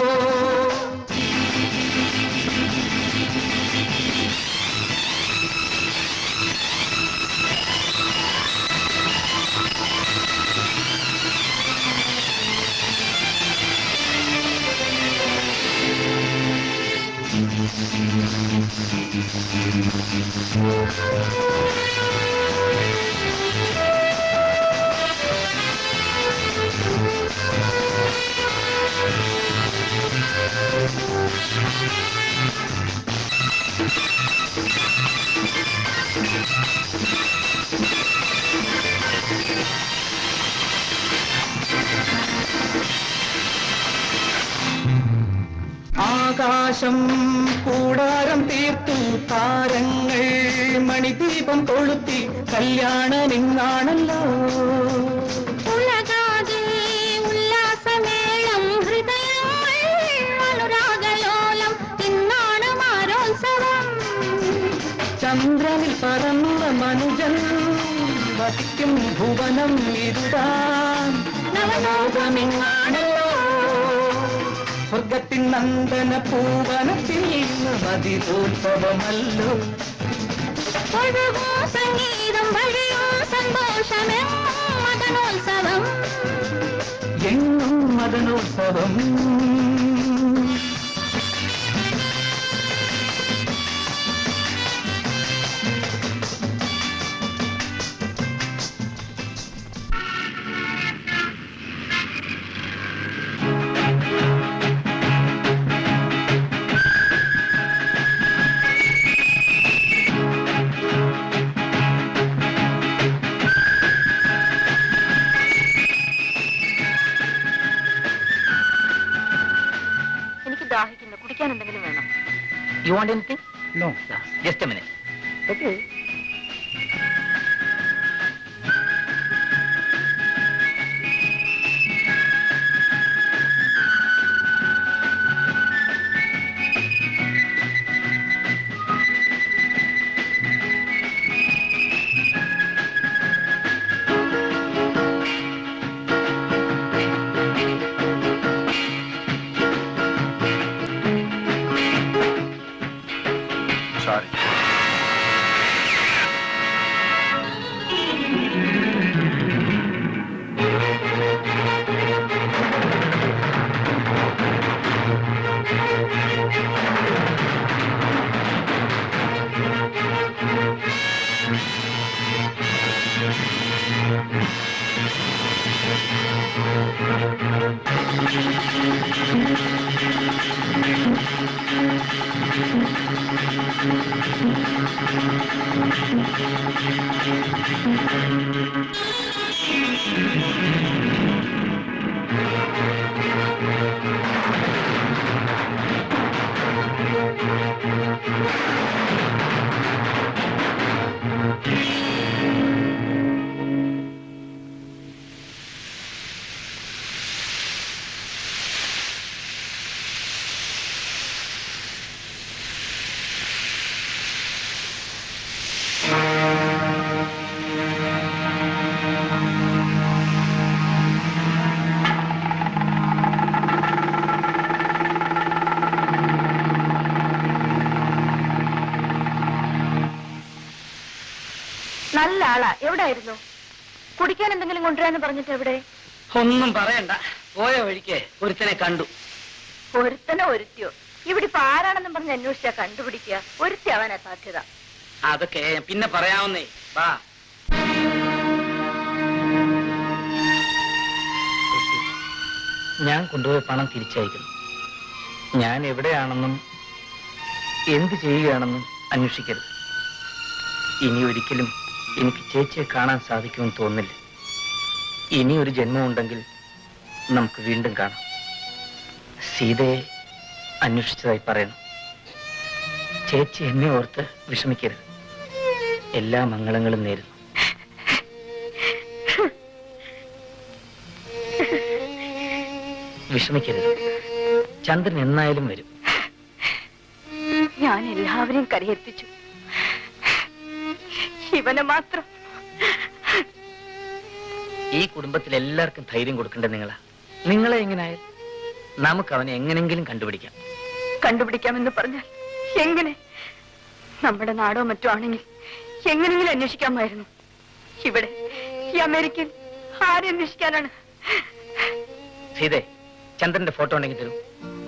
ആകാശം കൂടാരം തീർത്തു താരങ്ങൾ മണിദീപം കൊളുത്തി കല്യാണമിന്നാണല്ലോ ഉലകാതെ ഉല്ലാസമേളം ഹൃദയങ്ങൾ അനുരാഗലോലം ഇന്നാണ് മാരോത്സവം ചന്ദ്രനിൽ പറന്ന മനുജൻ വസിക്കും ഭുവനം ഇരുടാൻ നവലോകമിന്നാണല്ലോ സ്വർഗത്തിൻ നന്ദന പൂവനത്തിൽ ഇന്ന് മതിരോത്സവമല്ലോ ഒഴുകും സംഗീതം വഴിയും സന്തോഷമെങ്ങും മദനോത്സവം എങ്ങും മദനോത്സവം എനിക്ക് ദാഹിക്കുന്നു കുടിക്കാൻ എന്തെങ്കിലും വേണം you want anything no just a minute okay നല്ല ആളാ എവിടായിരുന്നു കുടിക്കാൻ എന്തെങ്കിലും കൊണ്ടുവരാന്ന് പറഞ്ഞിട്ട് എവിടെ ഒന്നും പറയണ്ട പോയ വഴിക്ക് ഒരുത്തനെ കണ്ടു ഒരുത്തനോ ഒരുത്തിയോ ഇവിടെ ഇപ്പൊ ആരാണെന്നും പറഞ്ഞ് അന്വേഷിച്ചാ കണ്ടുപിടിക്കുക ഒരുത്തി അവനാ സാധ്യത അതൊക്കെ പിന്നെ പറയാവുന്നേ വാ ഞാൻ കൊണ്ടുപോയ പണം തിരിച്ചയക്കുന്നു ഞാൻ എവിടെയാണെന്നും എന്ത് ചെയ്യുകയാണെന്നും അന്വേഷിക്കരുത് ഇനി ഒരിക്കലും എനിക്ക് ചേച്ചിയെ കാണാൻ സാധിക്കുമെന്ന് തോന്നില്ല ഇനി ഒരു ജന്മമുണ്ടെങ്കിൽ നമുക്ക് വീണ്ടും കാണാം സീതയെ അന്വേഷിച്ചതായി പറയണം ചേച്ചി എന്നെ ഓർത്ത് വിഷമിക്കരുത് എല്ലാ മംഗളങ്ങളും നേരുന്നു വിഷമിക്കരുത് ചന്ദ്രൻ എന്നായാലും വരും ഞാൻ എല്ലാവരെയും കരയേൽപ്പിച്ചു ഇവനെ മാത്രം ഈ കുടുംബത്തിൽ എല്ലാവർക്കും ധൈര്യം കൊടുക്കേണ്ടത് നിങ്ങളാ നിങ്ങളെ എങ്ങനായാൽ നമുക്ക് അവനെ എങ്ങനെങ്കിലും കണ്ടുപിടിക്കാം കണ്ടുപിടിക്കാമെന്ന് പറഞ്ഞാൽ എങ്ങനെ നമ്മുടെ നാടോ മറ്റോ ആണെങ്കിൽ എങ്ങനെയെങ്കിലും അന്വേഷിക്കാമായിരുന്നു ഇവിടെ ഈ അമേരിക്കയിൽ ആരെ അന്വേഷിക്കാനാണ് സീതേ ചന്ദ്രന്റെ ഫോട്ടോ ഉണ്ടെങ്കിൽ തരൂ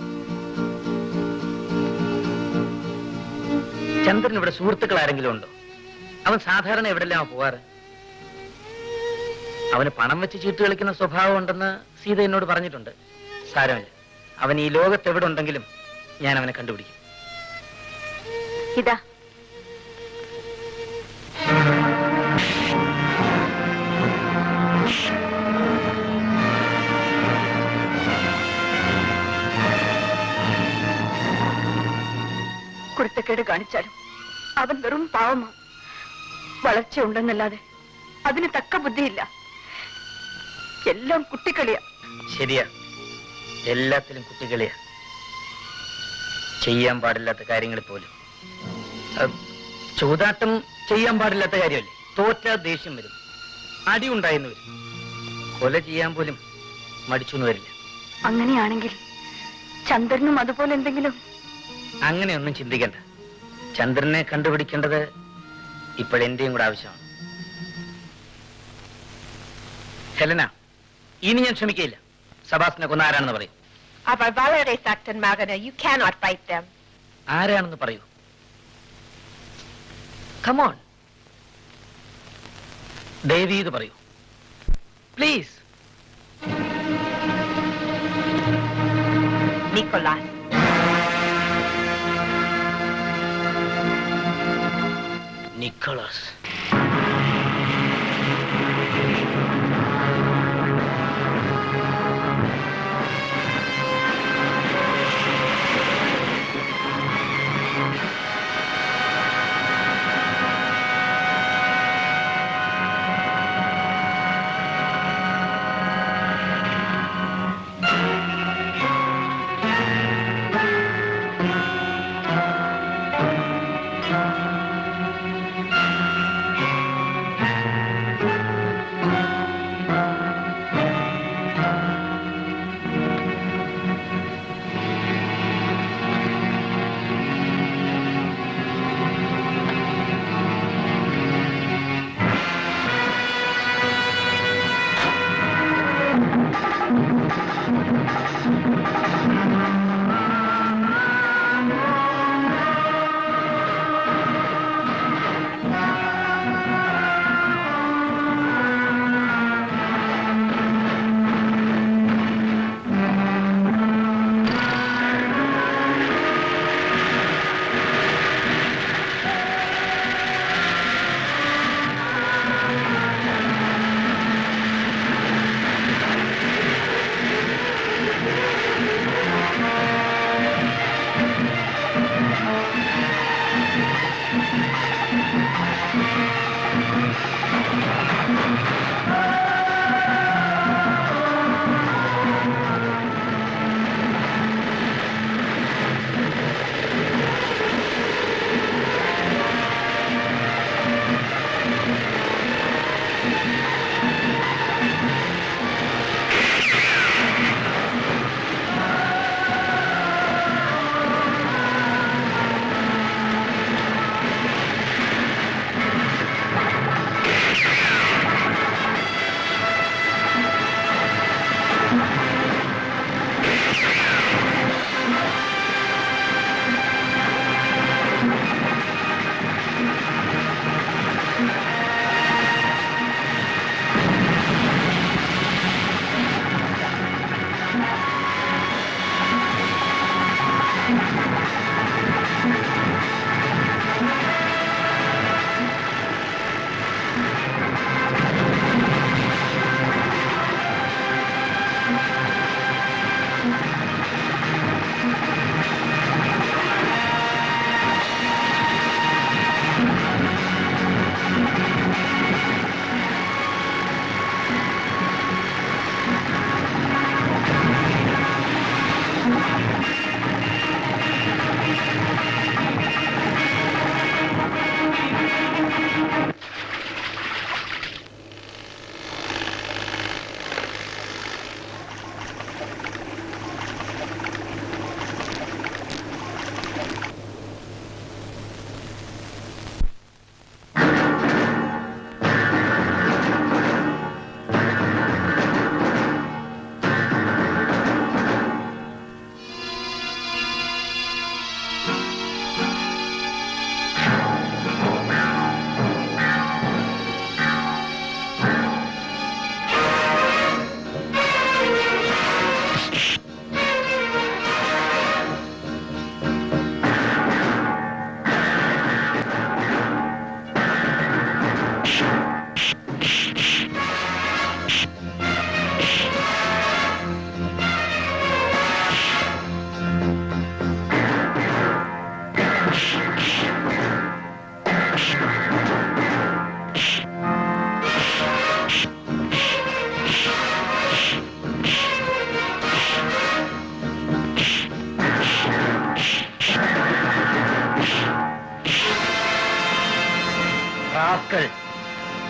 ചന്ദ്രൻ ഇവിടെ സുഹൃത്തുക്കൾ ആരെങ്കിലും ഉണ്ടോ അവൻ സാധാരണ എവിടെല്ലാം പോവാറ് അവന് പണം വെച്ച് ചീട്ട് കളിക്കുന്ന സ്വഭാവം ഉണ്ടെന്ന് സീത എന്നോട് പറഞ്ഞിട്ടുണ്ട് സാരമില്ല അവൻ ഈ ലോകത്ത് എവിടെ ഉണ്ടെങ്കിലും ഞാൻ അവനെ കണ്ടുപിടിക്കും ഇതാ കുരുത്തക്കേട് കാണിച്ചാലും അവൻ വെറും പാവമാ വളർച്ചയുണ്ടെന്നല്ലാതെ അതിന് തക്ക ബുദ്ധിയില്ല എല്ലാം കുട്ടിക്കളിയാ ശരിയാ എല്ലാത്തിലും കുട്ടികളിയാ ചെയ്യാൻ പാടില്ലാത്ത കാര്യങ്ങളിൽ പോലും അത് ചൂതാട്ടം ചെയ്യാൻ പാടില്ലാത്ത കാര്യമല്ലേ തോറ്റാ ദേഷ്യം വരും അടി ഉണ്ടായെന്ന് വരും കൊല ചെയ്യാൻ പോലും മടിച്ചൊന്നും വരില്ല അങ്ങനെയാണെങ്കിൽ ചന്ദ്രനും അതുപോലെ എന്തെങ്കിലും അങ്ങനെയൊന്നും ചിന്തിക്കണ്ട ചന്ദ്രനെ കണ്ടുപിടിക്കേണ്ടത് ഇപ്പോഴെന്റെയും കൂടെ ആവശ്യമാണ് ഹെലന ഇനി ഞാൻ ക്ഷമിക്കയില്ല സബാസിനെ കൊന്ന ആരാണെന്ന് പറയും Aber Valerie sagten Magana, you cannot fight them. ആരാണെന്ന് പറയൂ കമോൺ ദേവി ഇത് പറയൂ പ്ലീസ് Nicholas. നിക്കോളസ്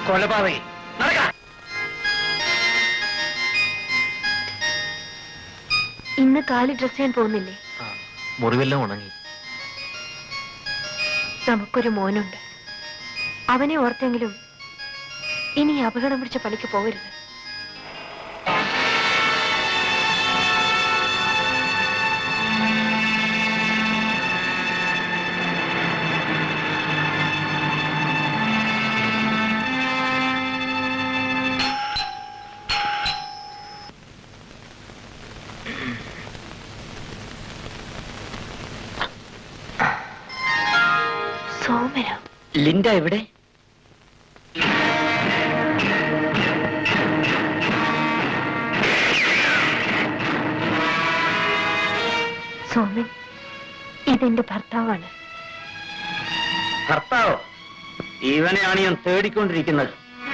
കൊലപാതകി നടക്കാം ഇന്ന് കാല് ഡ്രസ് ചെയ്യാൻ പോകുന്നില്ലേ മുറിവെല്ലാം ഉണങ്ങി നമുക്കൊരു മോനുണ്ട് അവനെ ഓർത്തെങ്കിലും ഇനി ഈ അപകടം പിടിച്ച പണിക്ക് പോകരുത് സോമന ലിൻഡ എവിടെ സോമൻ ഇതെന്റെ ഭർത്താവാണ് ഭർത്താവോ ഇവനെയാണ് ഞാൻ തേടിക്കൊണ്ടിരിക്കുന്നത്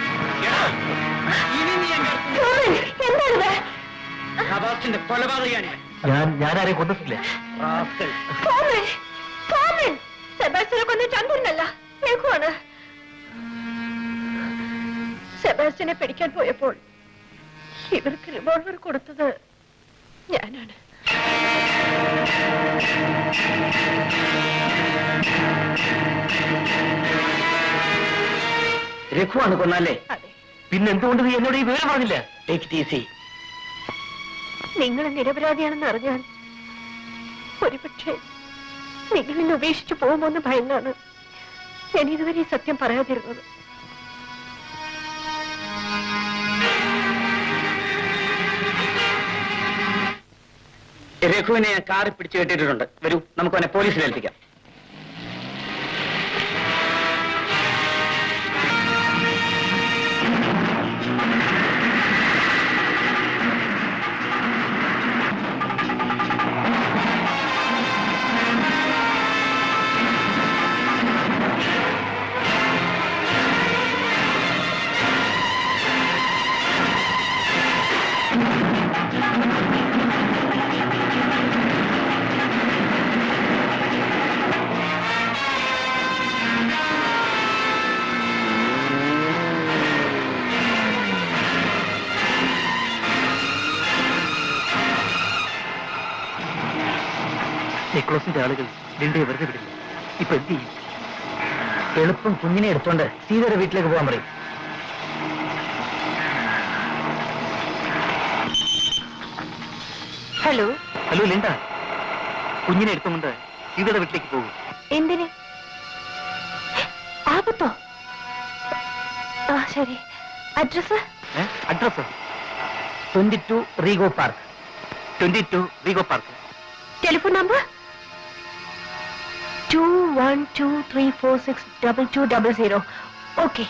എന്താണിത് ഷബാസിന്റെ കൊലപാതകയാണ് ഇവൻ. ഞാൻ ഞാൻ ആരെയും കൊന്നിട്ടില്ല റാസ്കൽ. സോമൻ സോമൻ സെബാസ്റ്റ്യനെ കൊന്ന ചന്ദ്രനല്ല രഘുവാണ് സെബാസ്റ്റ്യനെ പിടിക്കാൻ പോയപ്പോൾ ഇവർക്ക് റിവോൾവർ കൊടുത്തത് ഞാനാണ് രഘുവാണ് കൊന്നല്ലേ പിന്നെ എന്തുകൊണ്ട് നീ എന്നോട് ഈ വിവരം പറഞ്ഞില്ല ടേക്ക് ഇറ്റ് ഈസി നിങ്ങൾ നിരപരാധിയാണെന്ന് അറിഞ്ഞാൽ ഒരുപക്ഷെ നിങ്ങളിൽ ഉപേക്ഷിച്ചു പോകുമോന്ന് ഭയന്നാണ് ഞാൻ ഇതുവരെ ഈ സത്യം പറയാതിരുന്നത് രഘുവിനെ ഞാൻ കാറിൽ പിടിച്ചു കെട്ടിയിട്ടുണ്ട് വരൂ നമുക്ക് അവനെ പോലീസിൽ ഏൽപ്പിക്കാം നിക്ലോസിന്റെ ആളുകൾ ലിൻഡയെ വെറുതെ വിടില്ല ഇപ്പൊ എന്ത് ചെയ്യും എളുപ്പം കുഞ്ഞിനെ എടുത്തോണ്ട് സീതയുടെ വീട്ടിലേക്ക് പോകാൻ പറയും ഹലോ ഹലോ ലിൻഡ കുഞ്ഞിനെ എടുത്തുകൊണ്ട് സീതയുടെ വീട്ടിലേക്ക് പോകും എന്തിന് ആപത്തോ ആ ശരി address address twenty two Rego park twenty two Rego park telephone number two one two three four six double two double zero okay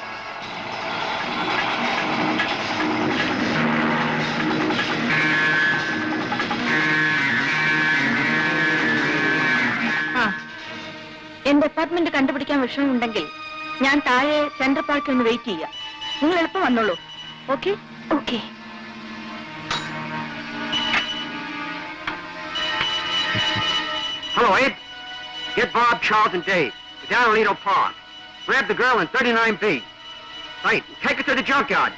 ആ എന്റെ അപ്പാർട്ട്മെന്റ് കണ്ടുപിടിക്കാൻ വിഷമമുണ്ടെങ്കിൽ ഞാൻ താഴെ സെൻട്രൽ പാർക്കിൽ ഒന്ന് വെയിറ്റ് ചെയ്യാം നിങ്ങൾ എളുപ്പം വന്നോളൂ okay okay Hello, Ed. Get Bob, Charles, and Dave. We're down at Lido Park. Grab the girl in 39B. Right, take her to the junkyard.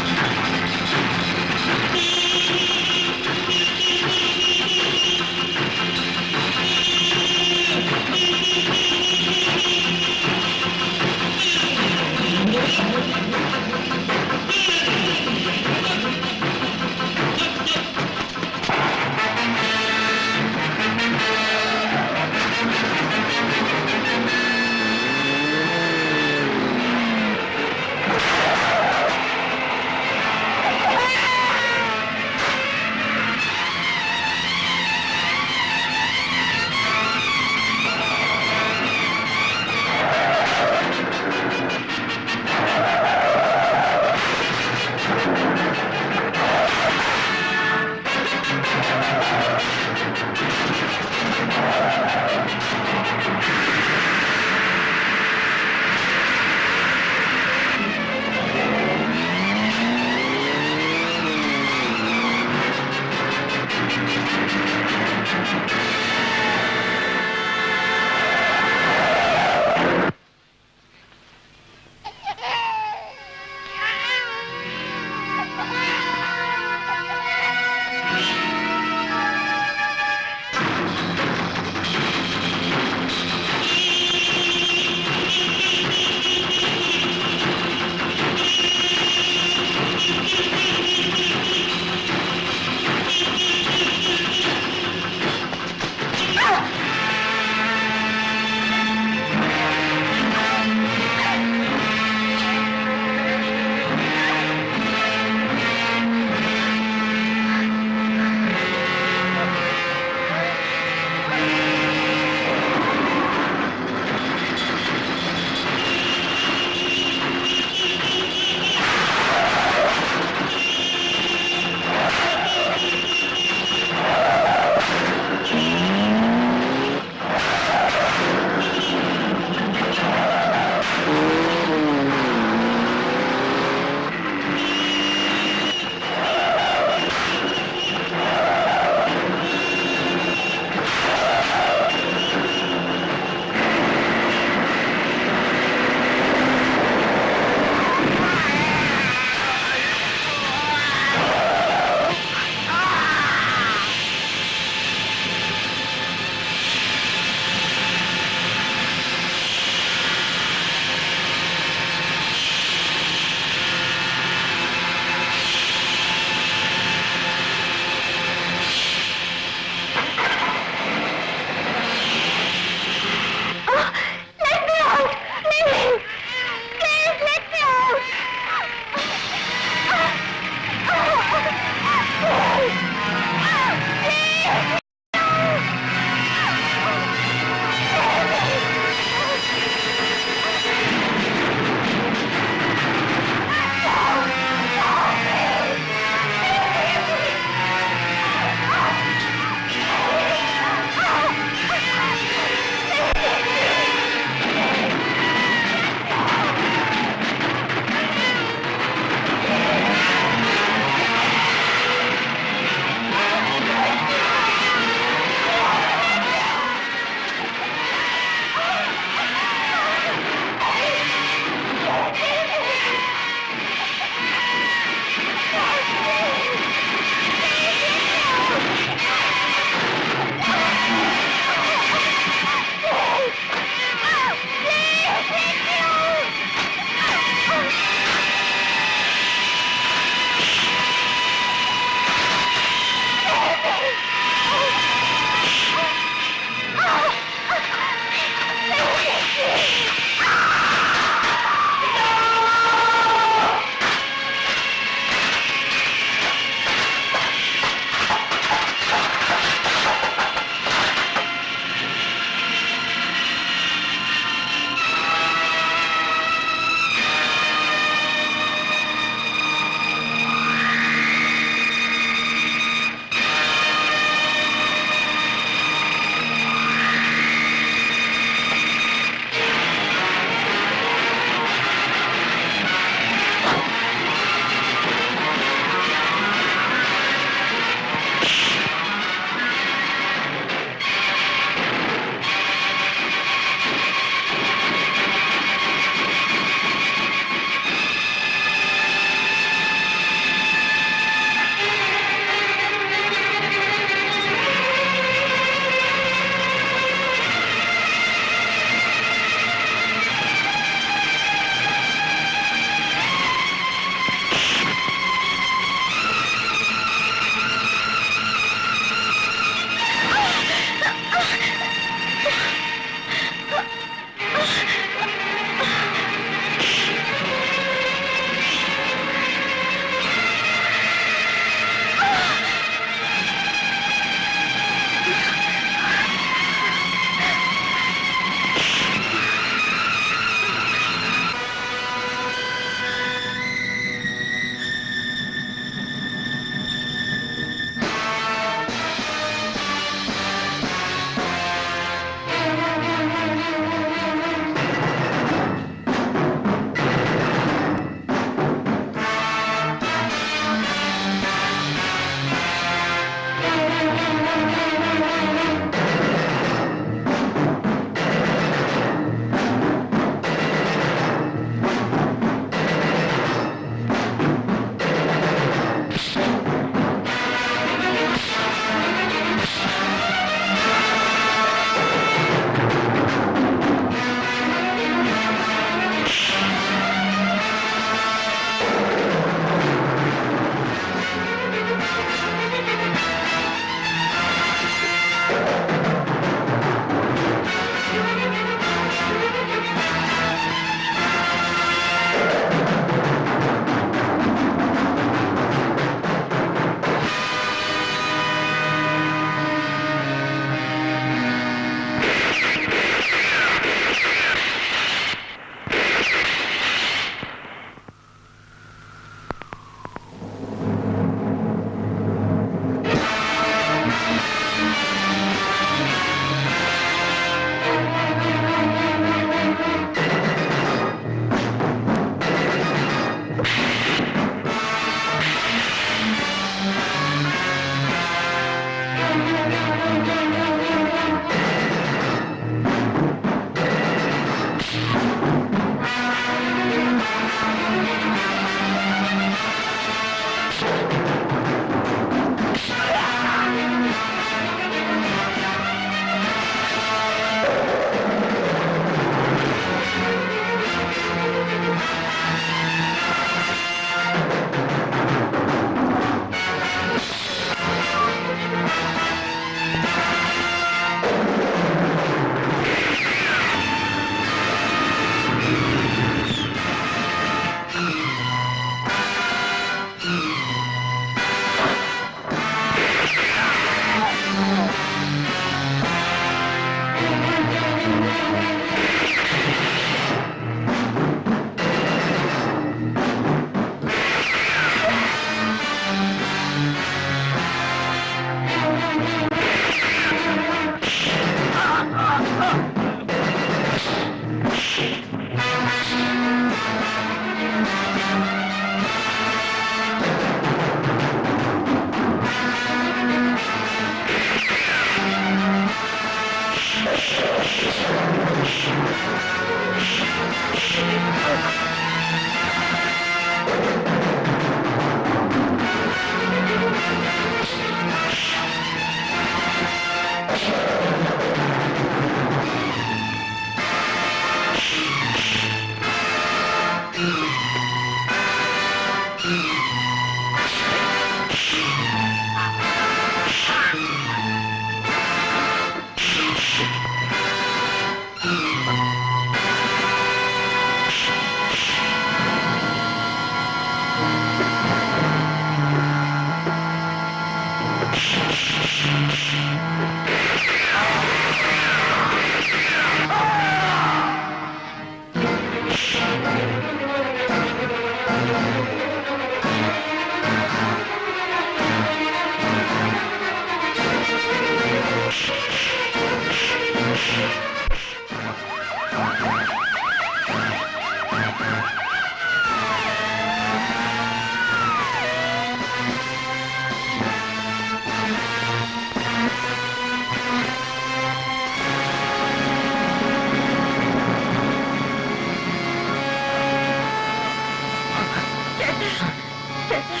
ചേട്ടാ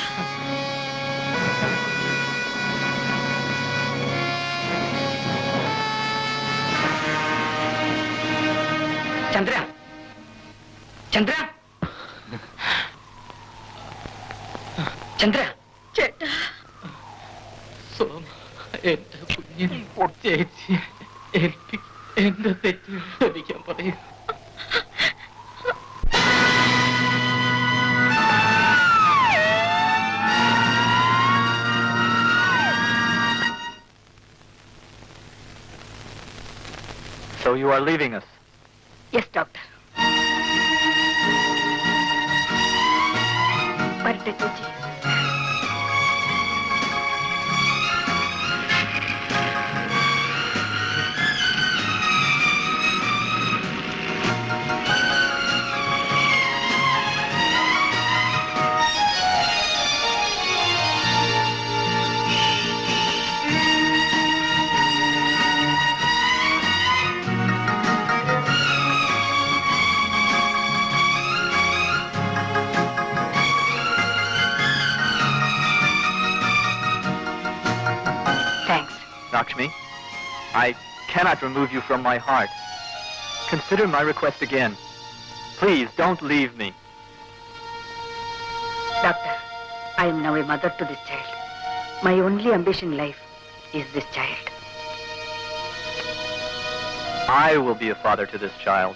ചന്ദ്ര ചന്ദ്ര ചന്ദ്ര ചേട്ടാ സോമ എന്റെ കുഞ്ഞിനെ ചേച്ചി എനിക്ക് എന്റെ തെറ്റ് ക്ഷമിക്കാൻ പറയൂ So you are leaving us. Yes doctor വരട്ടെ ചേച്ചി thanks Lakshmi, I cannot remove you from my heart. Consider my request again. Please don't leave me. Doctor, I am now a mother to this child. My only ambition in life is this child. I will be a father to this child.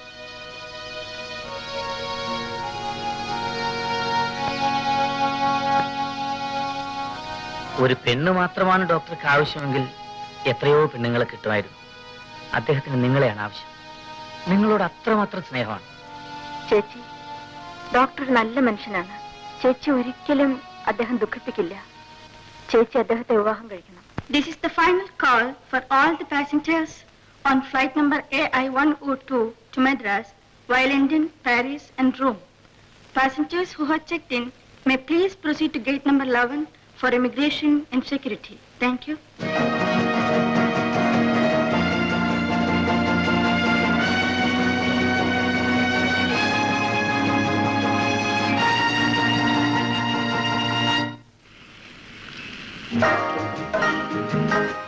ഒരു പെണ്ണ് മാത്രമാണ് ഡോക്ടർക്ക് ആവശ്യമെങ്കിൽ എത്രയോ പെണ്ണുങ്ങളെ കിട്ടുമായിരുന്നു അദ്ദേഹത്തിന് നിങ്ങളെയാണ് ആവശ്യം നിങ്ങളോട് അത്രമാത്രം സ്നേഹമാണ് ചേച്ചി ഡോക്ടർ നല്ല മനുഷ്യനാണ് ചേച്ചി ഒരിക്കലും അദ്ദേഹം ദുഃഖിപ്പിക്കില്ല ചേച്ചി അദ്ദേഹത്തെ വിവാഹം കഴിക്കണം This is the final call for all the passengers on flight number AI102 to Madras via London, Paris and Rome. Passengers who have checked in may please proceed to gate number 11 for immigration and security. Thank you. Thank you.